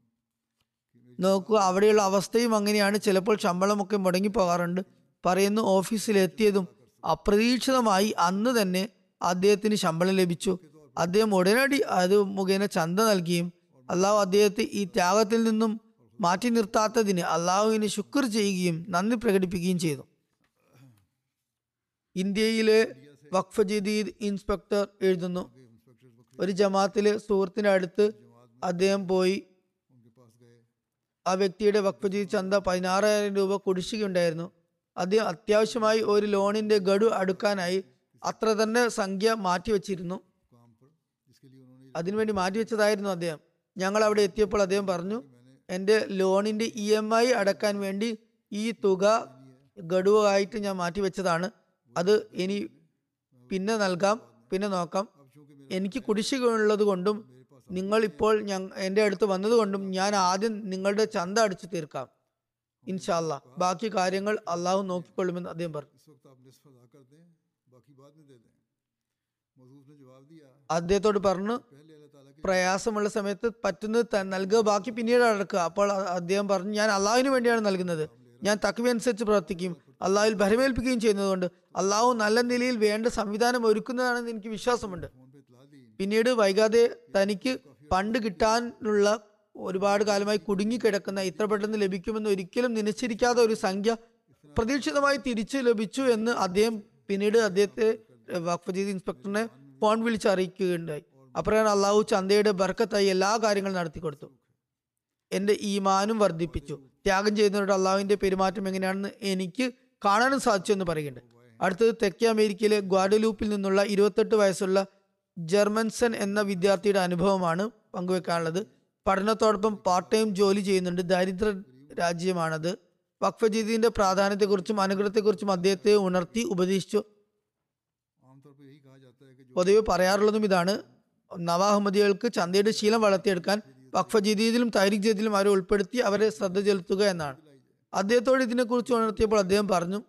നോക്കുക അവിടെയുള്ള അവസ്ഥയും അങ്ങനെയാണ് ചിലപ്പോൾ ശമ്പളമൊക്കെ മുടങ്ങി പോകാറുണ്ട് പറയുന്നു ഓഫീസിലെത്തിയതും അപ്രതീക്ഷിതമായി അന്ന് തന്നെ അദ്ദേഹത്തിന് ശമ്പളം ലഭിച്ചു അദ്ദേഹം ഉടനടി അത് മുഖേന ചന്ത നൽകുകയും അള്ളാഹു അദ്ദേഹത്തെ ഈ ത്യാഗത്തിൽ നിന്നും മാറ്റി നിർത്താത്തതിന് അള്ളാഹുവിന് ശുക്ർ ചെയ്യുകയും നന്ദി പ്രകടിപ്പിക്കുകയും ചെയ്തു ഇന്ത്യയിലെ വഖഫ് ജദീദ് ഇൻസ്പെക്ടർ എഴുതുന്നു ഒരു ജമാഅത്തിലെ സുഹൃത്തിന്റെ അടുത്ത് അദ്ദേഹം പോയി उनके पास गए ആ വ്യക്തിയുടെ വഖഫ് ജദീദ് ചന്ത പതിനാറായിരം രൂപ കുടിശ്ശികയുണ്ടായിരുന്നു അദ്ദേഹം അത്യാവശ്യമായി ഒരു ലോണിന്റെ ഗഡു അടുക്കാനായി അത്ര തന്നെ സംഖ്യ മാറ്റിവെച്ചിരുന്നു काम पर जिसके लिए उन्होंने അതിനുവേണ്ടി മാറ്റിവെച്ചതായിരുന്നു അദ്ദേഹം ഞങ്ങൾ അവിടെ എത്തിയപ്പോൾ അദ്ദേഹം പറഞ്ഞു എൻ്റെ ലോണിന്റെ ഇ എം ഐ അടക്കാൻ വേണ്ടി ഈ തുക ഗഡുവായിട്ട് ഞാൻ മാറ്റിവെച്ചതാണ് അത് ഇനി പിന്നെ നൽകാം പിന്നെ നോക്കാം अब चूंकि मेरे എനിക്ക് കുടിശ്ശിക ഉള്ളത് കൊണ്ടും നിങ്ങൾ ഇപ്പോൾ ഞ എൻ്റെ അടുത്ത് വന്നതുകൊണ്ടും ഞാൻ ആദ്യം നിങ്ങളുടെ ചന്ത അടിച്ചു തീർക്കാം ഇൻഷാല്ല ബാക്കി കാര്യങ്ങൾ അള്ളാഹു നോക്കിക്കൊള്ളുമെന്ന് അദ്ദേഹം പറഞ്ഞു इस वक्त आप निस्फ अदा कर दें बाकी बाद में दे दें मौजूद ने जवाब दिया അദ്ദേഹത്തോട് പറഞ്ഞു पहले अल्लाह ताला की പ്രയാസമുള്ള സമയത്ത് പറ്റുന്നത് ത- നൽകുക ബാക്കി പിന്നീട് അടക്കുക അപ്പോൾ അ- അദ്ദേഹം പറഞ്ഞു ഞാൻ അള്ളാഹുവിന് വേണ്ടിയാണ് നൽകുന്നത് ഞാൻ തക്കവ അനുസരിച്ച് പ്രവർത്തിക്കും അള്ളാഹുവിൽ ഭരമേൽപ്പിക്കുകയും ചെയ്യുന്നതുകൊണ്ട് അള്ളാഹു നല്ല നിലയിൽ വേണ്ട സംവിധാനം ഒരുക്കുന്നതാണെന്ന് എനിക്ക് വിശ്വാസമുണ്ട് फोन पे इतला दी പിന്നീട് വൈകാതെ തനിക്ക് പണ്ട് കിട്ടാനുള്ള ഒരുപാട് കാലമായി കുടുങ്ങിക്കിടക്കുന്ന ഇത്ര പെട്ടെന്ന് ലഭിക്കുമെന്ന് ഒരിക്കലും നിശ്ചയിക്കാത്ത ഒരു സംഖ്യ പ്രതീക്ഷിതമായി തിരിച്ചു ലഭിച്ചു എന്ന് അദ്ദേഹം പിന്നീട് അദ്ദേഹത്തെ വഖഫ് ചെയ്ത് ഇൻസ്പെക്ടറിനെ ഫോൺ വിളിച്ച് അറിയിക്കുകയുണ്ടായി അപ്രകാരം അള്ളാഹു ചന്തയുടെ ബർക്കത്തായി എല്ലാ കാര്യങ്ങളും നടത്തി കൊടുത്തു എന്റെ ഈമാനും വർദ്ധിപ്പിച്ചു ത്യാഗം ചെയ്യുന്നവരുടെ അള്ളാഹുവിന്റെ പെരുമാറ്റം എങ്ങനെയാണെന്ന് എനിക്ക് കാണാനും സാധിച്ചു എന്ന് പറയുന്നുണ്ട് അടുത്തത് തെക്കേ അമേരിക്കയിലെ ഗ്വാഡലൂപ്പിൽ നിന്നുള്ള ഇരുപത്തെട്ട് വയസ്സുള്ള ജർമൻസൺ എന്ന വിദ്യാർത്ഥിയുടെ അനുഭവമാണ് പങ്കുവെക്കാനുള്ളത് പഠനത്തോടൊപ്പം പാർട്ട് ടൈം ജോലി ചെയ്യുന്നുണ്ട് ദരിദ്ര രാജ്യമാണത് വഖഫജീദിന്റെ പ്രാധാന്യത്തെക്കുറിച്ചും അനുഗ്രഹത്തെക്കുറിച്ചും അദ്ദേഹത്തെ ഉണർത്തി ഉപദേശിച്ചു आमतौर पर यही कहा जाता है कि जो പൊതുവെ പറയാറുള്ളതും ഇതാണ് നവാഹമ്മദികൾക്ക് ചന്തയുടെ ശീലം വളർത്തിയെടുക്കാൻ വഖഫ് ജദീദിലും താരിഖ് ജദീദിലും അവരെ ഉൾപ്പെടുത്തി അവരെ ശ്രദ്ധ ചെലുത്തുക എന്നാണ് അദ്ദേഹത്തോട് ഇതിനെക്കുറിച്ച് ഉണർത്തിയപ്പോൾ അദ്ദേഹം പറഞ്ഞു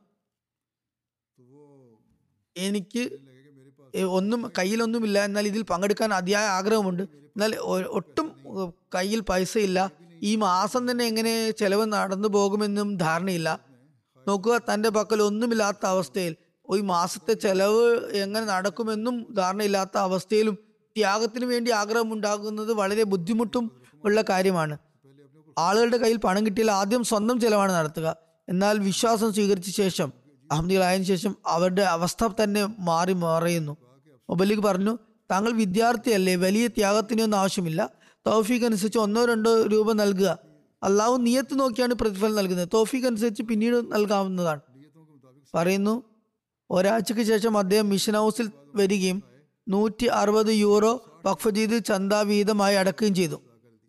तो वो എനിക്ക് कहने लगे कि मेरे पास ഏ, ഒന്നും കയ്യിലൊന്നുമില്ല എന്നാൽ ഇതിൽ പങ്കെടുക്കാൻ അതിയായ ആഗ്രഹമുണ്ട് എന്നാൽ ഒ- ഒട്ടും ഏ, കയ്യിൽ പൈസ ഇല്ല ഈ മാസം തന്നെ എങ്ങനെ ചെലവ് നടന്നു പോകുമെന്നും ധാരണയില്ല നോക്കുക തന്റെ പക്കൽ ഒന്നുമില്ലാത്ത അവസ്ഥയിൽ ഈ മാസത്തെ ചെലവ് എങ്ങനെ നടക്കുമെന്നും ധാരണയില്ലാത്ത അവസ്ഥയിലും ത്യാഗത്തിന് വേണ്ടി ആഗ്രഹമുണ്ടാകുന്നത് വളരെ ബുദ്ധിമുട്ടും ഉള്ള കാര്യമാണ് ആളുകളുടെ കയ്യിൽ പണം കിട്ടിയാൽ ആദ്യം സ്വന്തം ചെലവാണ് നടത്തുക എന്നാൽ വിശ്വാസം സ്വീകരിച്ച ശേഷം അഹമ്മദികളായതിനു ശേഷം അവരുടെ അവസ്ഥ തന്നെ മാറി മറയുന്നു മൊബൈലിക്ക് പറഞ്ഞു താങ്കൾ വിദ്യാർത്ഥിയല്ലേ വലിയ ത്യാഗത്തിനൊന്നും ആവശ്യമില്ല തൗഫീഖ് അനുസരിച്ച് ഒന്നോ രണ്ടോ രൂപ നൽകുക അള്ളാഹു നിയത്ത് നോക്കിയാണ് പ്രതിഫലം നൽകുന്നത് തൗഫീഖ് അനുസരിച്ച് പിന്നീട് നൽകാവുന്നതാണ് नियतों के मुताबिक പറയുന്നു ഒരാഴ്ചയ്ക്ക് ശേഷം അദ്ദേഹം മിഷൻ ഹൗസിൽ വരികയും നൂറ്റി അറുപത് യൂറോ വഖഫ് ചെയ്ത് ചന്ദാ വീതമായി അടക്കുകയും ചെയ്തു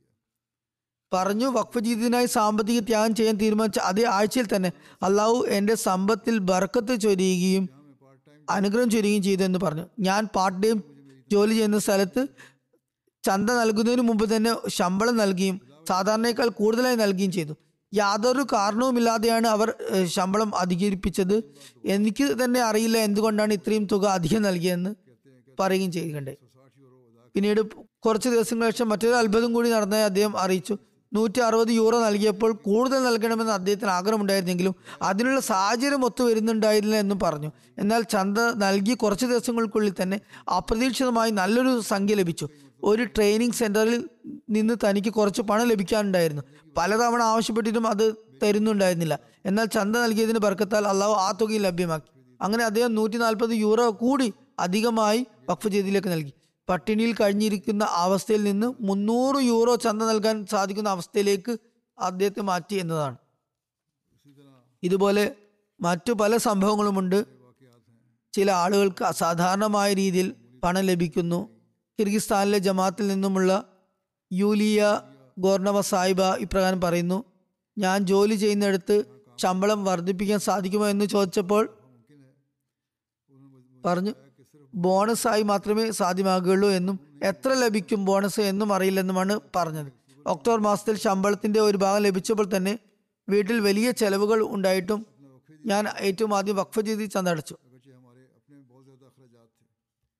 പറഞ്ഞു വഖഫ് ചെയ്തതിനായി സാമ്പത്തിക ത്യാഗം ചെയ്യാൻ തീരുമാനിച്ച അതേ ആഴ്ചയിൽ തന്നെ അള്ളാഹു എൻ്റെ സമ്പത്തിൽ ബർക്കത്ത് ചൊരിയുകയും അനുഗ്രഹം ചൊരിയുകയും ചെയ്തു എന്ന് പറഞ്ഞു ഞാൻ പാർട്ട് ടൈം ജോലി ചെയ്യുന്ന സ്ഥലത്ത് ചന്ത നൽകുന്നതിന് മുമ്പ് തന്നെ ശമ്പളം നൽകുകയും സാധാരണയേക്കാൾ കൂടുതലായി നൽകുകയും ചെയ്തു യാതൊരു കാരണവുമില്ലാതെയാണ് അവർ ഏഹ്, ശമ്പളം അധികരിപ്പിച്ചത് എനിക്ക് തന്നെ അറിയില്ല എന്തുകൊണ്ടാണ് ഇത്രയും തുക അധികം നൽകിയതെന്ന് പറയുകയും ചെയ്യുകയുണ്ടായി साठ यूरो अदा പിന്നീട് കുറച്ച് ദിവസങ്ങൾക്ക് ശേഷം മറ്റൊരു അത്ഭുതം കൂടി നടന്നതായി അദ്ദേഹം അറിയിച്ചു നൂറ്റി അറുപത് യൂറോ നൽകിയപ്പോൾ കൂടുതൽ നൽകണമെന്ന് അദ്ദേഹത്തിന് ആഗ്രഹമുണ്ടായിരുന്നെങ്കിലും അതിനുള്ള സാഹചര്യം ഒത്തു വരുന്നുണ്ടായിരുന്നില്ല എന്നും പറഞ്ഞു എന്നാൽ ചന്ത നൽകി കുറച്ച് ദിവസങ്ങൾക്കുള്ളിൽ തന്നെ അപ്രതീക്ഷിതമായി നല്ലൊരു സംഖ്യ ലഭിച്ചു ഒരു ട്രെയിനിങ് സെന്ററിൽ നിന്ന് തനിക്ക് കുറച്ച് പണം ലഭിക്കാനുണ്ടായിരുന്നു പലതവണ ആവശ്യപ്പെട്ടിട്ടും അത് തരുന്നുണ്ടായിരുന്നില്ല എന്നാൽ ചന്ത നൽകിയതിന് ബർക്കത്താൽ അള്ളാഹു ആ തുകയും ലഭ്യമാക്കി അങ്ങനെ അദ്ദേഹം നൂറ്റി നാൽപ്പത് യൂറോ കൂടി അധികമായി വഖഫ് ചെയ്തിലേക്ക് നൽകി പട്ടിണിയിൽ കഴിഞ്ഞിരിക്കുന്ന അവസ്ഥയിൽ നിന്ന് മുന്നൂറ് യൂറോ ചന്ത നൽകാൻ സാധിക്കുന്ന അവസ്ഥയിലേക്ക് അദ്ദേഹത്തെ മാറ്റി എന്നതാണ് इसी तरह ഇതുപോലെ മറ്റു പല സംഭവങ്ങളുമുണ്ട് वाकयात हैं ചില ആളുകൾക്ക് അസാധാരണമായ രീതിയിൽ പണം ലഭിക്കുന്നു കിർഗിസ്ഥാനിലെ ജമാത്തിൽ നിന്നുമുള്ള യൂലിയ ഗോർണവ സാഹിബ ഇപ്രകാരം പറയുന്നു ഞാൻ ജോലി ചെയ്യുന്നിടത്ത് ശമ്പളം വർദ്ധിപ്പിക്കാൻ സാധിക്കുമോ എന്ന് ചോദിച്ചപ്പോൾ मुमकिन है उन्होंने मुझे പറഞ്ഞു बताया कि सिर्फ ബോണസായി മാത്രമേ സാധ്യമാകുകയുള്ളൂ എന്നും എത്ര ലഭിക്കും ബോണസ് എന്നും അറിയില്ലെന്നുമാണ് പറഞ്ഞത് ഒക്ടോബർ മാസത്തിൽ ശമ്പളത്തിന്റെ ഒരു ഭാഗം ലഭിച്ചപ്പോൾ തന്നെ വീട്ടിൽ വലിയ ചെലവുകൾ ഉണ്ടായിട്ടും ഞാൻ ഏറ്റവും ആദ്യം വഖഫ് ചെയ്ത് ചന്തടച്ചു अगरचे हमारे अपने बहुत ज़्यादा अखराजात थे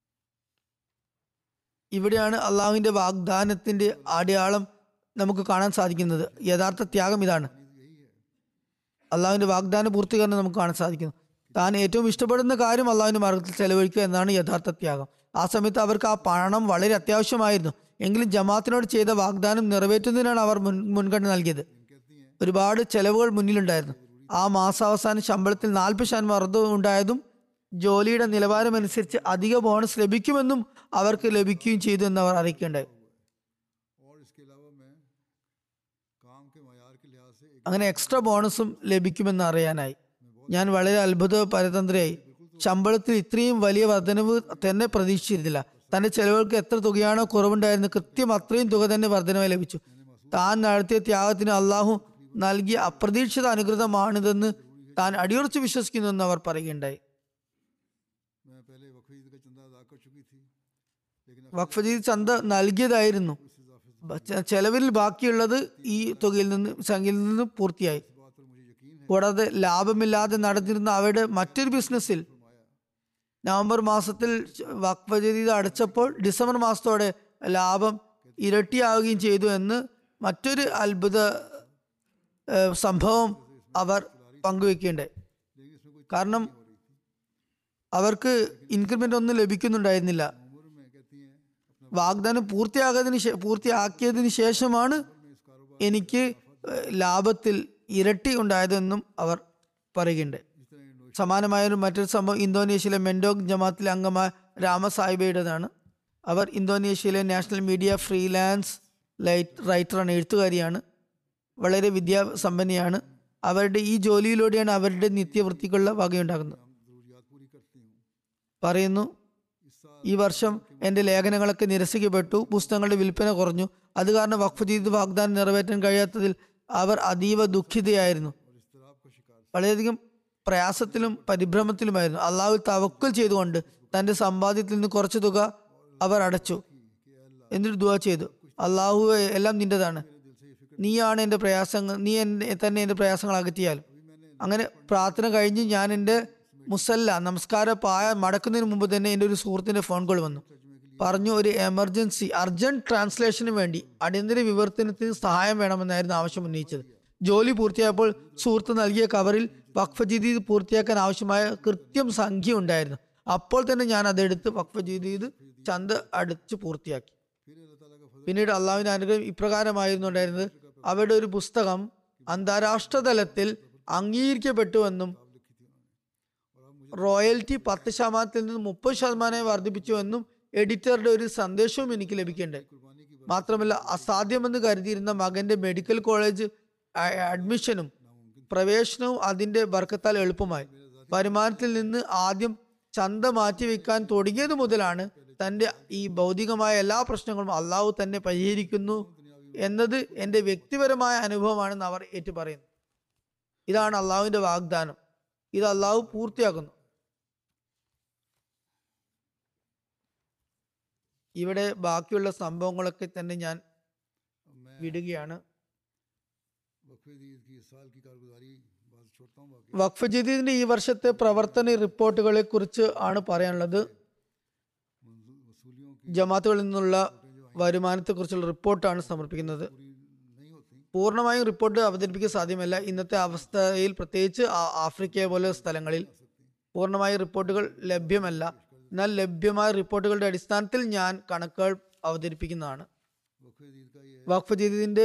ഇവിടെയാണ് അള്ളാഹുവിന്റെ വാഗ്ദാനത്തിന്റെ അടയാളം നമുക്ക് കാണാൻ സാധിക്കുന്നത് യഥാർത്ഥ ത്യാഗം ഇതാണ് അള്ളാഹുവിന്റെ വാഗ്ദാന പൂർത്തീകരണം നമുക്ക് കാണാൻ സാധിക്കുന്നു താൻ ഏറ്റവും ഇഷ്ടപ്പെടുന്ന കാര്യം അള്ളാഹുവിന്റെ മാർഗത്തിൽ ചെലവഴിക്കുക എന്നാണ് യഥാർത്ഥ ത്യാഗം ആ സമയത്ത് അവർക്ക് ആ പണം വളരെ അത്യാവശ്യമായിരുന്നു എങ്കിലും ജമാഅത്തിനോട് ചെയ്ത വാഗ്ദാനം നിറവേറ്റുന്നതിനാണ് അവർ മുൻ മുൻഗണന നൽകിയത് ഒരുപാട് ചെലവുകൾ മുന്നിലുണ്ടായിരുന്നു ആ മാസാവസാനം ശമ്പളത്തിൽ നാൽപ്പത് ശതമാനം വർദ്ധവും ഉണ്ടായതും ജോലിയുടെ നിലവാരമനുസരിച്ച് അധിക ബോണസ് ലഭിക്കുമെന്നും അവർക്ക് ലഭിക്കുകയും ചെയ്തു എന്ന് അവർ അറിയിക്കേണ്ടായി और इसके अलावा मैं काम के मैार के लिहाज से एक അങ്ങനെ എക്സ്ട്രാ ബോണസും ലഭിക്കുമെന്ന് അറിയാനായി ഞാൻ വളരെ അത്ഭുത പരതന്ത്രയായി ശമ്പളത്തിൽ ഇത്രയും വലിയ വർധനവ് തന്നെ പ്രതീക്ഷിച്ചിരുന്നില്ല തന്റെ ചെലവുകൾക്ക് എത്ര തുകയാണോ കുറവുണ്ടായിരുന്നത് കൃത്യം അത്രയും തുക തന്നെ വർധനവായി ലഭിച്ചു താൻ നടത്തിയ ത്യാഗത്തിന് അള്ളാഹു നൽകിയ അപ്രതീക്ഷിത അനുഗ്രഹമാണിതെന്ന് താൻ അടിയുറച്ച് വിശ്വസിക്കുന്നുവെന്ന് അവർ പറയുകയുണ്ടായി मैं पहले वक्फी का चंदा अदा कर चुकी थी लेकिन अब വഖഫ് ചെയ്ത് ചന്ത നൽകിയതായിരുന്നു इस इजाफे से ബ- ചെ- ചെലവിൽ ബാക്കിയുള്ളത് ഈ തുകയിൽ നിന്ന് സംഖ്യയിൽ നിന്ന് പൂർത്തിയായി इस बात पर मुझे यकीन है കൂടാതെ ലാഭമില്ലാതെ നടന്നിരുന്ന അവരുടെ മറ്റൊരു ബിസിനസ്സിൽ നവംബർ മാസത്തിൽ വഖഫ് ചെയ്ത് അടച്ചപ്പോൾ ഡിസംബർ മാസത്തോടെ ലാഭം ഇരട്ടിയാവുകയും ചെയ്തു എന്ന് മറ്റൊരു അത്ഭുത ഏഹ്, സംഭവം അവർ പങ്കുവെക്കുകയുണ്ടായി लेकिन കാരണം അവർക്ക് ഇൻക്രിമെന്റ് ഒന്നും ലഭിക്കുന്നുണ്ടായിരുന്നില്ല उम्र में कहती हैं अपना വാഗ്ദാനം പൂർത്തിയാകാതിന് ശേ- പൂർത്തിയാക്കിയതിന് ശേഷമാണ് എനിക്ക് ഏഹ്, ലാഭത്തിൽ ഇരട്ടി ഉണ്ടായതെന്നും അവർ പറയുകയുണ്ട് इस तरह इंडो സമാനമായ ഒരു മറ്റൊരു സംഭവം ഇന്തോനേഷ്യയിലെ മെൻഡോങ് ജമാത്തിലെ അംഗമായ രാമസാഹിബയുടേതാണ് അവർ ഇന്തോനേഷ്യയിലെ നാഷണൽ മീഡിയ ഫ്രീലാൻസ് ലൈറ്റ് റൈറ്ററാണ് എഴുത്തുകാരിയാണ് വളരെ വിദ്യാസമ്പന്നയാണ് അവരുടെ ഈ ജോലിയിലൂടെയാണ് അവരുടെ നിത്യവൃത്തിക്കുള്ള വകയുണ്ടാകുന്നത് जरूरियात पूरी करती हूँ പറയുന്നു इस साल ഈ വർഷം എൻ്റെ ലേഖനങ്ങളൊക്കെ നിരസിക്കപ്പെട്ടു പുസ്തകങ്ങളുടെ വിൽപ്പന കുറഞ്ഞു അത് കാരണം വഖഫ് ചെയ്ത് വാഗ്ദാനം നിറവേറ്റാൻ കഴിയാത്തതിൽ അവർ അതീവ ദുഃഖിതയായിരുന്നു और इस्तराब का शिकार വളരെയധികം പ്രയാസത്തിലും പരിഭ്രമത്തിലുമായിരുന്നു അള്ളാഹു തവക്കുൽ ചെയ്തുകൊണ്ട് തന്റെ സമ്പാദ്യത്തിൽ നിന്ന് കുറച്ച് തുക അവർ അടച്ചു എന്നിട്ട് ദുവാ ചെയ്തു അള്ളാഹു എല്ലാം നിന്റേതാണ് നീയാണ് എൻ്റെ പ്രയാസങ്ങൾ നീ എന്നെ തന്നെ എൻ്റെ പ്രയാസങ്ങൾ അകറ്റിയാലും അങ്ങനെ പ്രാർത്ഥന കഴിഞ്ഞ് ഞാൻ എൻ്റെ മുസല്ല നമസ്കാര പായ മടക്കുന്നതിന് മുമ്പ് തന്നെ എൻ്റെ ഒരു സുഹൃത്തിൻ്റെ ഫോൺ കോൾ വന്നു പറഞ്ഞു ഒരു എമർജൻസി അർജന്റ് ട്രാൻസ്ലേഷന് വേണ്ടി അടിയന്തര വിവർത്തനത്തിന് സഹായം വേണമെന്നായിരുന്നു ആവശ്യം ഉന്നയിച്ചത് ജോലി പൂർത്തിയായപ്പോൾ സുഹൃത്ത് നൽകിയ കവറിൽ വഖഫ് ജദീദ് പൂർത്തിയാക്കാൻ ആവശ്യമായ കൃത്യം സംഖ്യ ഉണ്ടായിരുന്നു അപ്പോൾ തന്നെ ഞാൻ അതെടുത്ത് വഖഫ് ജദീദ് ചന്ത അടിച്ച് പൂർത്തിയാക്കി फिर अल्लाह ताला का फजल പിന്നീട് അള്ളാഹുവിന്റെ അനുഗ്രഹം ഇപ്രകാരമായിരുന്നു ഉണ്ടായിരുന്നത് അവരുടെ ഒരു പുസ്തകം അന്താരാഷ്ട്ര തലത്തിൽ അംഗീകരിക്കപ്പെട്ടുവെന്നും റോയൽറ്റി പത്ത് ശതമാനത്തിൽ നിന്ന് മുപ്പത് ശതമാനമായി വർദ്ധിപ്പിച്ചുവെന്നും എഡിറ്ററുടെ ഒരു സന്ദേശവും എനിക്ക് ലഭിക്കേണ്ടത് कुर्बानी की മാത്രമല്ല അസാധ്യമെന്ന് കരുതിയിരുന്ന മകന്റെ മെഡിക്കൽ കോളേജ് അ- അഡ്മിഷനും പ്രവേശനവും അതിന്റെ ബർക്കത്താൽ എളുപ്പമായി വരുമാനത്തിൽ നിന്ന് ആദ്യം ചന്ത മാറ്റിവെക്കാൻ തുടങ്ങിയത് മുതലാണ് തന്റെ ഈ ഭൗതികമായ എല്ലാ പ്രശ്നങ്ങളും അള്ളാഹു തന്നെ പരിഹരിക്കുന്നു എന്നത് എൻ്റെ വ്യക്തിപരമായ അനുഭവമാണെന്ന് അവർ ഏറ്റു പറയുന്നു ഇതാണ് അള്ളാഹുവിന്റെ വാഗ്ദാനം ഇത് അള്ളാഹു പൂർത്തിയാക്കുന്നു ഇവിടെ ബാക്കിയുള്ള സംഭവങ്ങളൊക്കെ തന്നെ ഞാൻ मैं വിടുകയാണ് वक्फे दी की इस साल की कारगुजारी बात छोड़ता हूँ बाकी വഖഫ് ജദീദിന്റെ ഈ വർഷത്തെ പ്രവർത്തന റിപ്പോർട്ടുകളെ കുറിച്ച് ആണ് പറയാനുള്ളത് मंजू- वसूलियों की ജമാത്തുകളിൽ നിന്നുള്ള വരുമാനത്തെ കുറിച്ചുള്ള റിപ്പോർട്ടാണ് സമർപ്പിക്കുന്നത് पूरी नहीं होती പൂർണ്ണമായും റിപ്പോർട്ട് അവതരിപ്പിക്കാൻ സാധ്യമല്ല ഇന്നത്തെ അവസ്ഥയിൽ പ്രത്യേകിച്ച് ആ- ആഫ്രിക്ക പോലെ സ്ഥലങ്ങളിൽ പൂർണ്ണമായ റിപ്പോർട്ടുകൾ ലഭ്യമല്ല എന്നാൽ ലഭ്യമായ റിപ്പോർട്ടുകളുടെ അടിസ്ഥാനത്തിൽ ഞാൻ കണക്കുകൾ അവതരിപ്പിക്കുന്നതാണ് वक्फे दीद का ये വഖഫ് ജദീദിന്റെ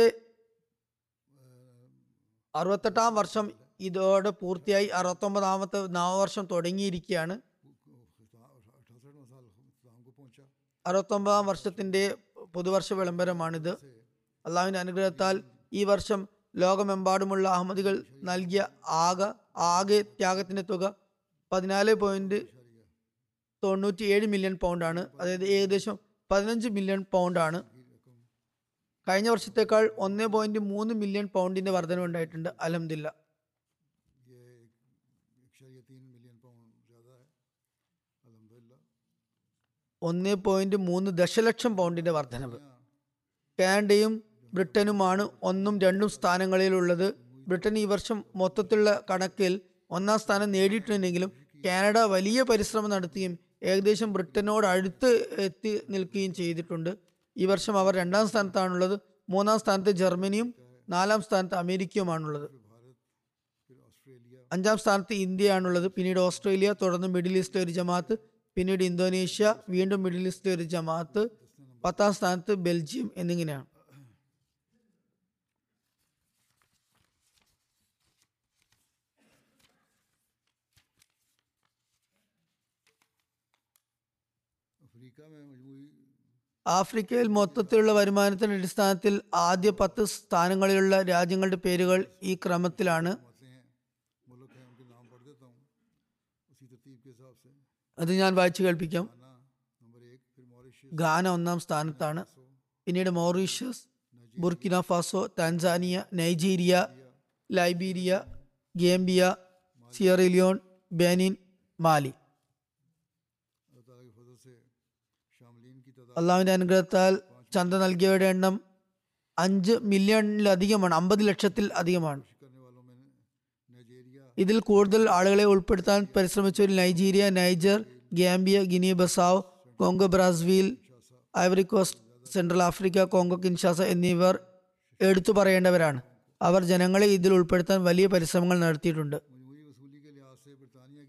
അറുപത്തെട്ടാം വർഷം ഇതോടെ പൂർത്തിയായി അറുപത്തൊമ്പതാമത്തെ നവവർഷം തുടങ്ങിയിരിക്കുകയാണ് अठासठवां साल इस्लाम को पहुंचा അറുപത്തൊമ്പതാം വർഷത്തിന്റെ പുതുവർഷ വിളംബരമാണിത് അള്ളാഹുവിന്റെ അനുഗ്രഹത്താൽ ഈ വർഷം ലോകമെമ്പാടുമുള്ള അഹമ്മദികൾ നൽകിയ ആകെ ആകെ ത്യാഗത്തിന്റെ തുക പതിനാല് പോയിന്റ് തൊണ്ണൂറ്റി ഏഴ് മില്യൺ പൗണ്ടാണ് അതായത് ഏകദേശം പതിനഞ്ച് മില്യൺ പൗണ്ടാണ് കഴിഞ്ഞ വർഷത്തേക്കാൾ ഒന്ന് പോയിന്റ് മൂന്ന് മില്യൺ പൗണ്ടിന്റെ വർധനവുണ്ടായിട്ടുണ്ട് അലഹമില്ല ये एक शरिया तीन मिलियन पाउंड ज़्यादा है अलहमदिल्ला ഒന്ന് പോയിന്റ് മൂന്ന് ദശലക്ഷം പൗണ്ടിന്റെ വർധനവ് കാനഡയും ബ്രിട്ടനുമാണ് ഒന്നും രണ്ടും സ്ഥാനങ്ങളിലുള്ളത് ബ്രിട്ടൻ ഈ വർഷം മൊത്തത്തിലുള്ള കണക്കിൽ ഒന്നാം സ്ഥാനം നേടിയിട്ടുണ്ടെങ്കിലും കാനഡ വലിയ പരിശ്രമം നടത്തുകയും ഏകദേശം ബ്രിട്ടനോട് അടുത്ത് എത്തി നിൽക്കുകയും ചെയ്തിട്ടുണ്ട് ഈ വർഷം അവർ രണ്ടാം സ്ഥാനത്താണുള്ളത് മൂന്നാം സ്ഥാനത്ത് ജർമ്മനിയും നാലാം സ്ഥാനത്ത് അമേരിക്കയുമാണുള്ളത് फिर ऑस्ट्रेलिया അഞ്ചാം സ്ഥാനത്ത് ഇന്ത്യയാണുള്ളത് പിന്നീട് ഓസ്ട്രേലിയ തുടർന്ന് മിഡിൽ ഈസ്റ്റിലെ ഒരു ജമാഅത്ത് പിന്നീട് ഇന്തോനേഷ്യ വീണ്ടും മിഡിൽ ഈസ്റ്റിലെ ഒരു ജമാഅത്ത് പത്താം സ്ഥാനത്ത് ബെൽജിയം എന്നിങ്ങനെയാണ് अफ्रीका में मजमूई ആഫ്രിക്കയിൽ മൊത്തത്തിലുള്ള വരുമാനത്തിന്റെ അടിസ്ഥാനത്തിൽ ആദ്യ പത്ത് സ്ഥാനങ്ങളിലുള്ള രാജ്യങ്ങളുടെ പേരുകൾ ഈ ക്രമത്തിലാണ് जमातें हैं मुल्क हैं उनके नाम पढ़ देता हूँ उसी तरतीब के हिसाब से അത് ഞാൻ വായിച്ചു കേൾപ്പിക്കാം गाना नंबर एक फिर मॉरिशस ഗാന ഒന്നാം സ്ഥാനത്താണ് പിന്നീട് Mauritius Burkina Faso Tanzania Nigeria Liberia ഗേംബിയ സിയറിലിയോൺ Benin മാലി अल्लाह ताला के फजल से शामलीन की तादाद അള്ളാഹുവിന്റെ അനുഗ്രഹത്താൽ ചന്ത നൽകിയവരുടെ എണ്ണം അഞ്ച് മില്യണിലധികമാണ് അമ്പത് ലക്ഷത്തിൽ അധികമാണ് करने वालों में नाइजीरिया ഇതിൽ കൂടുതൽ ആളുകളെ ഉൾപ്പെടുത്താൻ പരിശ്രമിച്ചവരിൽ Nigeria Niger Gambia Guinea Bissau Congo Brazil Ivory Coast Central Africa Congo Kinshasa എന്നിവർ എടുത്തു പറയേണ്ടവരാണ് അവർ ജനങ്ങളെ ഇതിൽ ഉൾപ്പെടുത്താൻ വലിയ പരിശ്രമങ്ങൾ നടത്തിയിട്ടുണ്ട് मजमूई वसूली के लिहाज से बरतानिया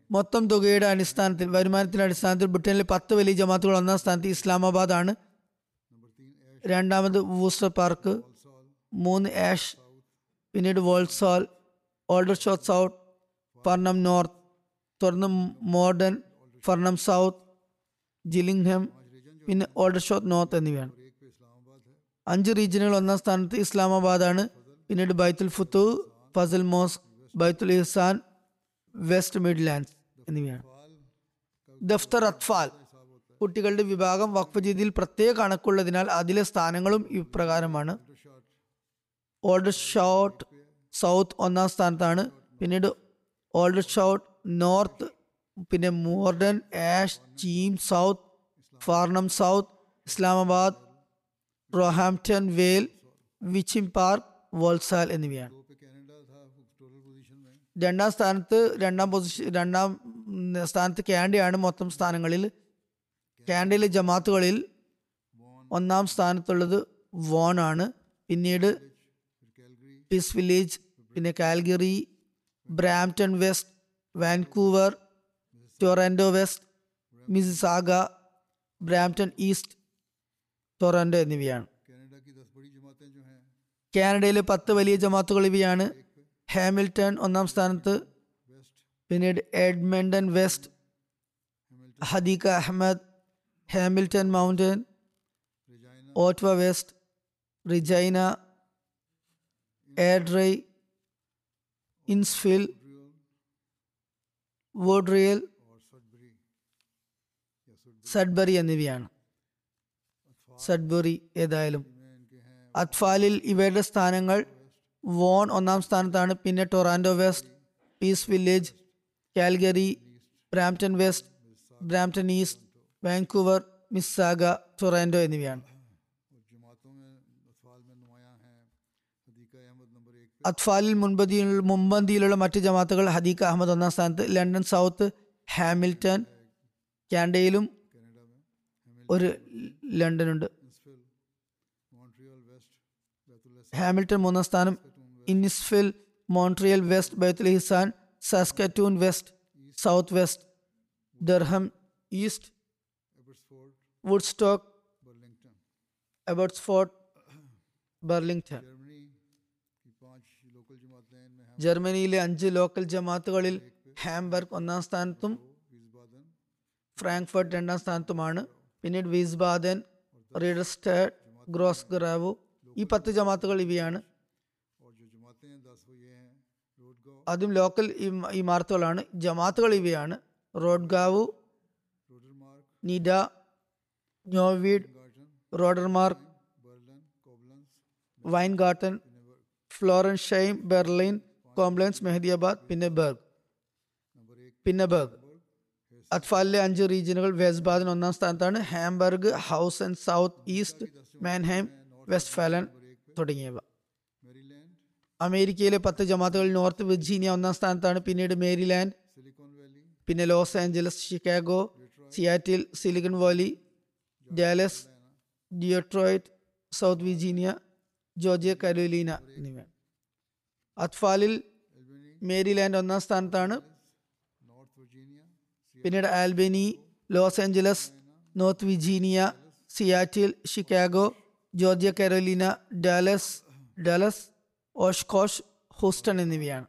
മൊത്തം തുകയുടെ അടിസ്ഥാനത്തിൽ വരുമാനത്തിന്റെ അടിസ്ഥാനത്തിൽ ബ്രിട്ടനിലെ പത്ത് വലിയ ജമാത്തുകൾ ഒന്നാം സ്ഥാനത്ത് ഇസ്ലാമാബാദ് ആണ് नंबर तीन ऐश രണ്ടാമത് വൂസ്റ്റർ പാർക്ക് सॉल മൂന്ന് ആഷ് പിന്നീട് Walsall Aldershot South Farnham North തുടർന്ന് മോഡേൺ ഫർണം സൗത്ത് ജിലിംഗ്ഹം പിന്നെ ഓൾഡർ ഷോട്ട് നോർത്ത് എന്നിവയാണ് और एक पे इस्लामाबाद है അഞ്ച് റീജിയനുകൾ ഒന്നാം സ്ഥാനത്ത് ഇസ്ലാമാബാദ് ആണ് പിന്നീട് ബൈത്തുൽ ഫുത്തു ഫസൽ മോസ്ക് ബൈത്തുൽ ഇഹ്സാൻ വെസ്റ്റ് മിഡ്ലാൻഡ്സ് എന്നിവയാണ് फाल ദഫ്തർ അത്ഫാൽ കുട്ടികളുടെ വിഭാഗം വഖഫ് രീതിയിൽ പ്രത്യേക കണക്കുള്ളതിനാൽ അതിലെ സ്ഥാനങ്ങളും ഇപ്രകാരമാണ് शॉट ഓൾഡർ ഷോട്ട് സൗത്ത് ഒന്നാം സ്ഥാനത്താണ് പിന്നീട് ഓൾഡർ ഷോട്ട് നോർത്ത് പിന്നെ Morden Ash Cheam South Farnham South Islamabad Roehampton Vale വിച്ചിം പാർക്ക് വോൾസാൽ എന്നിവയാണ് दो पे कनाडा था टोटल पोजीशन में രണ്ടാം സ്ഥാനത്ത് രണ്ടാം പൊസിഷൻ രണ്ടാം ഉം, സ്ഥാനത്ത് കാൻഡയാണ് മൊത്തം സ്ഥാനങ്ങളിൽ കാൻഡയിലെ ജമാത്തുകളിൽ ഒന്നാം സ്ഥാനത്തുള്ളത് വോൺ ആണ് പിന്നീട് फिर कैलगरी പീസ് വില്ലേജ് പിന്നെ Calgary Brampton West Vancouver Toronto West Mississauga Brampton East Toronto എന്നിവയാണ് कनाडा की दस बड़ी जमातें जो हैं കാനഡയിലെ പത്ത് വലിയ ജമാത്തുകൾ ഇവയാണ് ഹാമിൽട്ടൺ ഒന്നാം സ്ഥാനത്ത് वेस्ट പിന്നീട് എഡ്മണ്ടൺ വെസ്റ്റ് ഹദീക അഹമ്മദ് Hamilton Mountain Regina Ottawa West Regina എഡ്രൈ ഇൻസ്ഫിൽ ड्रियल വോഡ്രിയൽ और सडबरी या सडबरी സഡ്ബറി എന്നിവയാണ് സഡ്ബറി ഏതായാലും में इनके हैं അത്ഫാലിൽ ഇവയുടെ സ്ഥാനങ്ങൾ വോൺ ഒന്നാം സ്ഥാനത്താണ് പിന്നെ Toronto West Peace Village Calgary Brampton West Brampton East Vancouver Mississauga Toronto എന്നിവയാണ് और जमातों में अतफाल में नुमाया हैं हदीका अहमद नंबर एक पे അത്ഫാലിൽ മുൻപന്തിയിൽ മുമ്പന്തിയിലുള്ള മറ്റ് ജമാത്തുകൾ ഹദീഖ അഹമ്മദ് ഒന്നാം സ്ഥാനത്ത് ലണ്ടൻ സൗത്ത് ഹാമിൽട്ടൺ കാൻഡയിലും कनाडा में हेमिल्टन ഒരു ലണ്ടൻ ഉണ്ട് इन्सफिल मॉन्ट्रियल वेस्ट बैतुल ഹാമിൽട്ടൺ മൂന്നാം സ്ഥാനം ഇന്നിസ്ഫിൽ മോൺട്രിയൽ വെസ്റ്റ് ബൈത്തുൽ ഹിസാൻ Saskatoon West South West Durham East Abbotsford Woodstock Burlington Abbotsford Burlington Germany की पांच लोकल जमातें इनमें हैं ജർമ്മനിയിലെ അഞ്ച് ലോക്കൽ ജമാത്തുകളിൽ ഹാംബർഗ് ഒന്നാം സ്ഥാനത്തും विजबादन ഫ്രാങ്ക്ഫർട്ട് രണ്ടാം സ്ഥാനത്തുമാണ് പിന്നീട് വീസ്ബാദൻ റീഡർസ്റ്റേഡ് ഗ്രോസ്ഗ്രാവു ഈ പത്ത് ജമാത്തുകൾ ഇവയാണ് और जो जमातें हैं दस वो ये हैं रोडगांव ആദ്യം ലോക്കൽ ഇമ- ഇമാരത്തുകളാണ് ജമാത്തുകൾ ഇവയാണ് റോഡ്ഗാവു रोडरमार्क നിഡ നോവീഡ് गार्टन റോഡർമാർക്ക് बर्लन कोबलन्स വൈൻഗാർട്ടൻ ഫ്ലോറൻഷൈം ബെർലിൻ കോംപ്ലൻസ് മെഹദിയാബാദ് പിന്നെ ബർഗ് नंबर एक പിന്നെ ബർഗ് അത്ഫാലിലെ അഞ്ച് റീജിയനുകൾ വെസ്ബാദിന് ഒന്നാം സ്ഥാനത്താണ് Hamburg House and South East Mannheim West ഫാലൻ തുടങ്ങിയവ मेरीलैंड അമേരിക്കയിലെ പത്ത് ജമാത്തുകൾ നോർത്ത് വിർജീനിയ ഒന്നാം സ്ഥാനത്താണ് പിന്നീട് മേരിലാൻഡ് सिलिकॉन वैली പിന്നെ Los Angeles Chicago Seattle Silicon Valley Dallas Detroit South Virginia Georgia Carolina എന്നിവയാണ് അത്ഫാലിൽ एल्बनी മേരിലാൻഡ് ഒന്നാം സ്ഥാനത്താണ് नॉर्थ वर्जीनिया പിന്നീട് Albany Los Angeles North Virginia Seattle Chicago Georgia Carolina Dallas Dulles Oshkosh Houston എന്നിവയാണ്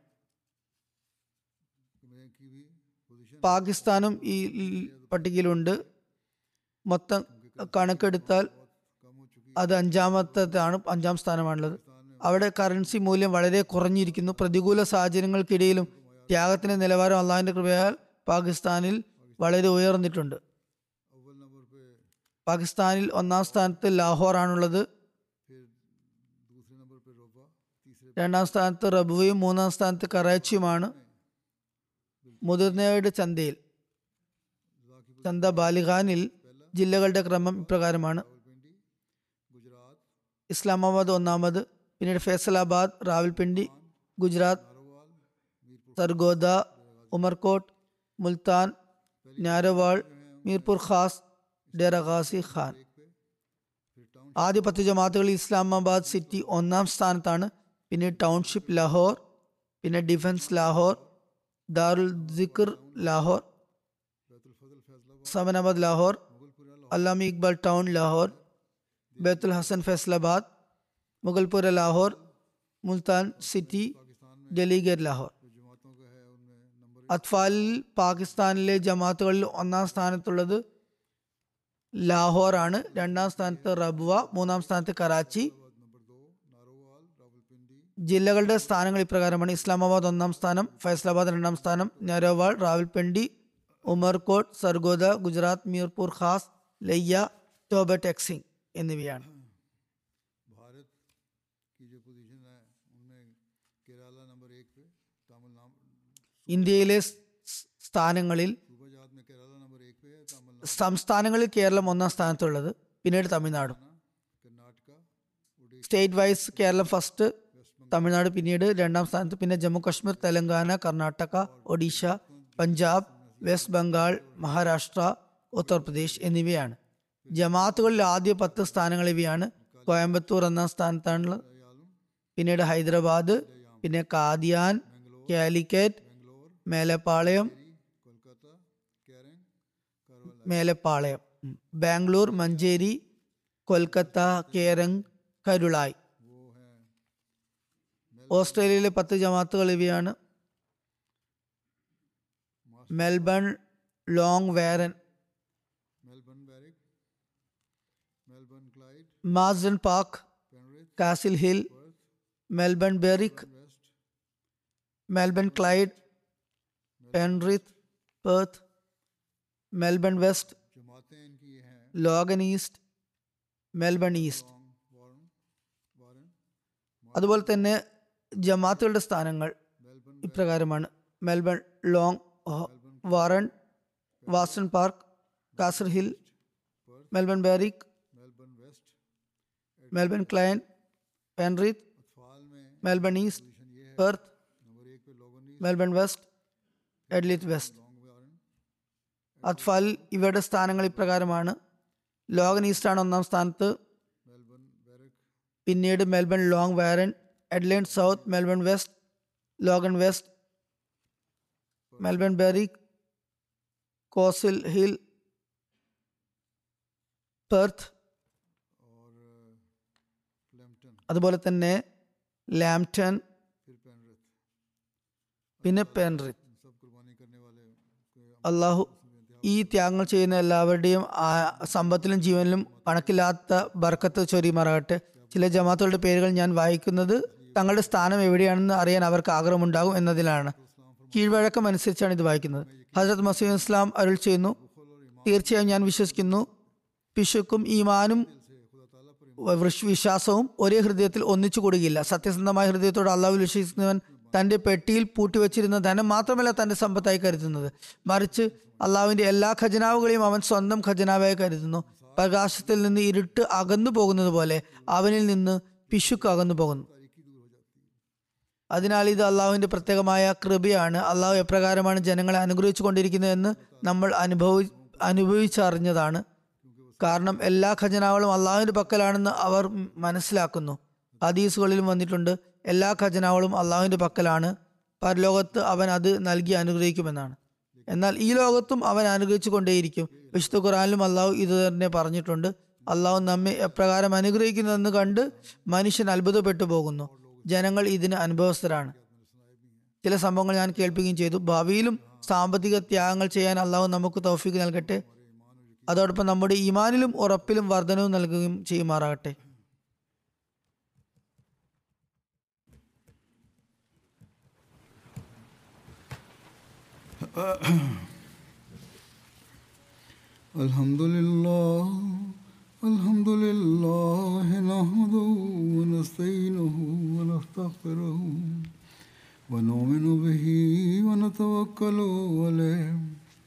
में की भी पोजीशन പാകിസ്ഥാനും ഈ ഈ പട്ടികയിലുണ്ട് മൊത്തം കണക്കെടുത്താൽ कम हो चुकी അത് അഞ്ചാമത്തേതാണ് അഞ്ചാം സ്ഥാനമാണുള്ളത് അവിടെ കറൻസി മൂല്യം വളരെ കുറഞ്ഞിരിക്കുന്നു പ്രതികൂല സാഹചര്യങ്ങൾക്കിടയിലും ത്യാഗത്തിന്റെ നിലവാരം അള്ളാഹിന്റെ കൃപയാൽ പാകിസ്ഥാനിൽ വളരെ ഉയർന്നിട്ടുണ്ട് अव्वल नंबर पे പാകിസ്ഥാനിൽ ഒന്നാം സ്ഥാനത്ത് ലാഹോർ ആണുള്ളത് फिर दूसरे नंबर पे रोबा तीसरे രണ്ടാം സ്ഥാനത്ത് റബുവയും മൂന്നാം സ്ഥാനത്ത് കറാച്ചിയുമാണ് മുതിർന്നവരുടെ ചന്തയിൽ ചന്ത ബാലിഖാനിൽ ജില്ലകളുടെ ക്രമം ഇപ്രകാരമാണ് रावलपिंडी गुजरात ഇസ്ലാമാബാദ് ഒന്നാമത് പിന്നീട് ഫൈസലാബാദ് റാവൽപിണ്ടി ഗുജറാത്ത് नारोवाल मीरपुर സർഗോദ ഉമർകോട്ട് മുൽത്താൻ നാരോവാൾ മീർപുർ ഖാസ് ഡെറ ഖാസി ഖാൻ एक पे फिर टाउन ആദ്യ പത്ത് ജമാത്തുകളിൽ ഇസ്ലാമാബാദ് സിറ്റി ഒന്നാം സ്ഥാനത്താണ് പിന്നെ ടൗൺഷിപ്പ് ലാഹോർ പിന്നെ ഡിഫൻസ് ലാഹോർ ദാറുൽ ദിക്ർ ലാഹോർ बैतुलफजल फैसलाबाद സമനാബാദ് ലാഹോർ मुगलपुरा അല്ലാമി ഇക്ബാൽ ടൗൺ ലാഹോർ बैतुल हसन फैसलाबाद मुगलपुरा लाहौर मुल्तान सिटी ഡൽഹി ഗേറ്റ് ലാഹോർ जो जमातों का है उनमें नंबर അത്ഫാലിൽ പാകിസ്ഥാനിലെ ജമാത്തുകളിൽ ഒന്നാം സ്ഥാനത്തുള്ളത് ലാഹോർ ആണ് രണ്ടാം സ്ഥാനത്ത് റബ്വ മൂന്നാം സ്ഥാനത്ത് കറാച്ചി नंबर दो नारोवाल रावलपिंडी ജില്ലകളുടെ സ്ഥാനങ്ങൾ ഇപ്രകാരമാണ് ഇസ്ലാമാബാദ് ഒന്നാം സ്ഥാനം ഫൈസലാബാദ് രണ്ടാം സ്ഥാനം നരോവാൾ റാവൽപിണ്ടി ഉമർകോട്ട് സർഗോദ ഗുജറാത്ത് മീർപൂർ ഖാസ് ലയ്യ ടോബ ടെക്സിംഗ് എന്നിവയാണ് भारत की जो पोजीशन है उनमें केरला नंबर एक पे तमिलनाडु ഇന്ത്യയിലെ സ്- സ് സ്ഥാനങ്ങളിൽ सूबा जात में केरला नंबर एक पे है तमिलनाडु സംസ്ഥാനങ്ങളിൽ കേരളം ഒന്നാം സ്ഥാനത്തുള്ളത് പിന്നീട് തമിഴ്നാടും Karnataka Orissa state wise Keralam first Tamil Nadu പിന്നീട് രണ്ടാം സ്ഥാനത്ത് പിന്നെ ജമ്മു കാശ്മീർ തെലങ്കാന കർണാടക ഒഡീഷ പഞ്ചാബ് വെസ്റ്റ് ബംഗാൾ മഹാരാഷ്ട്ര ഉത്തർപ്രദേശ് എന്നിവയാണ് ജമാഅത്തുകളിൽ ആദ്യ പത്ത് സ്ഥാനങ്ങൾ ഇവയാണ് കോയമ്പത്തൂർ ഒന്നാം സ്ഥാനത്താണുള്ളത് പിന്നീട് ഹൈദരാബാദ് പിന്നെ കാദിയാൻ കാലിക്കറ്റ് മേലപ്പാളയം कोलकाता कैरंग करवल മേലപ്പാളയം ഉം. ബാംഗ്ലൂർ മഞ്ചേരി കൊൽക്കത്ത കേരങ് കരുളായ് वो है ഓസ്ട്രേലിയയിലെ പത്ത് ജമാത്തുകൾ ഇവയാണ് Melbourne Langwarrin Melbourne Berwick Melbourne Clyde Marsden Park Penrith Castle Hill Melbourne Berwick West Melbourne Clyde Penrith Perth Melbourne West जमातें इनकी ये हैं Logan East Melbourne East Langwarrin അതുപോലെ തന്നെ ജമാത്തുകളുടെ സ്ഥാനങ്ങൾ मेलबर्न ഇപ്രകാരമാണ് മെൽബൺ ലോങ് ഹോ- വാറൺ വാസ്റ്റൺ Park Castle Hill Melbourne Berwick Melbourne West Melbourne Clyde Penrith अतफाल में മെൽബൺ ഈസ്റ്റ് पोजीशन ये है പെർത്ത് नंबर एक पे लोगोनी Melbourne West Adelaide West Langwarrin അത്ഫാൽ ഇവയുടെ സ്ഥാനങ്ങൾ ഇപ്രകാരമാണ് ലോഗൻ ഈസ്റ്റാണ് ഒന്നാം സ്ഥാനത്ത് मेलबर्न बैरिक പിന്നീട് Melbourne Langwarrin Adelaide South Melbourne West Logan West Melbourne Berwick Castle Hill Perth और फ्लेम्पटन അതുപോലെ തന്നെ ലാംപ്ടൺ फिर पेनरिथ പിന്നെ പെൻറിത്ത് सब कुर्बानी करने वाले के അള്ളാഹു ഈ ത്യാഗങ്ങൾ ചെയ്യുന്ന എല്ലാവരുടെയും ആ സമ്പത്തിലും ജീവനിലും കണക്കില്ലാത്ത ബർക്കത്ത് ചൊരിയുമാറാകട്ടെ ചില ജമാത്തുകളുടെ പേരുകൾ ഞാൻ വായിക്കുന്നത് തങ്ങളുടെ സ്ഥാനം എവിടെയാണെന്ന് അറിയാൻ അവർക്ക് ആഗ്രഹമുണ്ടാകും എന്നതിലാണ് കീഴ്വഴക്കം അനുസരിച്ചാണ് ഇത് വായിക്കുന്നത് ഹജരത് മസീദ് ഇസ്ലാം അരുൾ ചെയ്യുന്നു തീർച്ചയായും ഞാൻ വിശ്വസിക്കുന്നു പിശുക്കും ഈമാനും വൃഷ് വിശ്വാസവും ഒരേ ഹൃദയത്തിൽ ഒന്നിച്ചു കൂടുകയില്ല സത്യസന്ധമായ ഹൃദയത്തോട് അള്ളാഹു വിശ്വസിക്കുന്നവൻ തന്റെ പെട്ടിയിൽ പൂട്ടിവെച്ചിരുന്ന ധനം മാത്രമല്ല തന്റെ സമ്പത്തായി കരുതുന്നത് മറിച്ച് അള്ളാഹുവിന്റെ എല്ലാ ഖജനാവുകളെയും അവൻ സ്വന്തം ഖജനാവായി കരുതുന്നു പ്രകാശത്തിൽ നിന്ന് ഇരുട്ട് അകന്നു പോകുന്നത് പോലെ അവനിൽ നിന്ന് പിശുക്ക് അകന്നു പോകുന്നു അതിനാൽ ഇത് അള്ളാഹുവിന്റെ പ്രത്യേകമായ കൃപയാണ് അള്ളാഹു എപ്രകാരമാണ് ജനങ്ങളെ അനുഗ്രഹിച്ചു കൊണ്ടിരിക്കുന്നതെന്ന് നമ്മൾ അനുഭവി അനുഭവിച്ചറിഞ്ഞതാണ് കാരണം എല്ലാ ഖജനാവുകളും അള്ളാഹുവിന്റെ പക്കലാണെന്ന് അവർ മനസ്സിലാക്കുന്നു ഹദീസുകളിലും വന്നിട്ടുണ്ട് എല്ലാ ഖജനാവുകളും അള്ളാഹുവിന്റെ പക്കലാണ് പരലോകത്ത് അവൻ അത് നൽകി അനുഗ്രഹിക്കുമെന്നാണ് എന്നാൽ ഈ ലോകത്തും അവൻ അനുഗ്രഹിച്ചു കൊണ്ടേയിരിക്കും വിശുദ്ധ ഖുറാനിലും അള്ളാഹു ഇത് തന്നെ പറഞ്ഞിട്ടുണ്ട് അള്ളാഹു നമ്മെ എപ്രകാരം അനുഗ്രഹിക്കുന്നതെന്ന് കണ്ട് മനുഷ്യൻ അത്ഭുതപ്പെട്ടു പോകുന്നു ജനങ്ങൾ ഇതിന് അനുഭവസ്ഥരാണ് ചില സംഭവങ്ങൾ ഞാൻ കേൾപ്പിക്കുകയും ചെയ്തു ഭാവിയിലും സാമ്പത്തിക ത്യാഗങ്ങൾ ചെയ്യാൻ അള്ളാഹു നമുക്ക് തൗഫീക്ക് നൽകട്ടെ അതോടൊപ്പം നമ്മുടെ ഈമാനിലും ഉറപ്പിലും വർധനവും നൽകുകയും ചെയ്യുമാറാകട്ടെ الحمد لله الحمد لله نحمده ونستعينه ونستغفره ونؤمن به ونتوكل عليه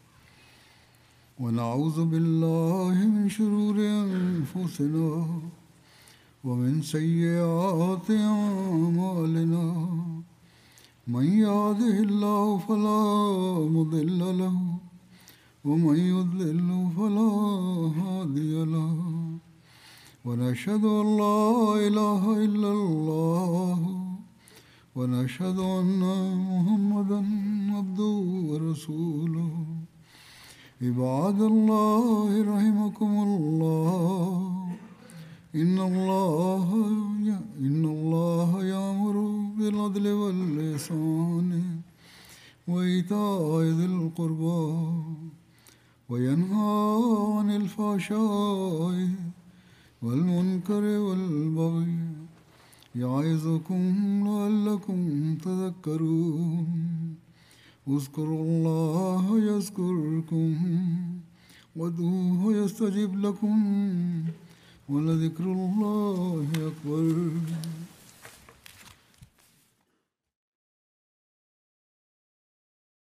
ونعوذ بالله من شرور أنفسنا ومن سيئات أعمالنا من يهده الله فلا مضل له ومن يضلل فلا هادي له ونشهد أن لا إله إلا الله ونشهد أن محمدا عبده ورسوله عباد الله رحمكم الله إن الله إن الله يأمر بالعدل والإحسان وإيتاء ذي القربى وينهى عن الفحشاء والمنكر والبغي يعظكم لعلكم تذكرون اذكروا الله يذكركم وادعوه يستجب لكم ولذكر الله أكبر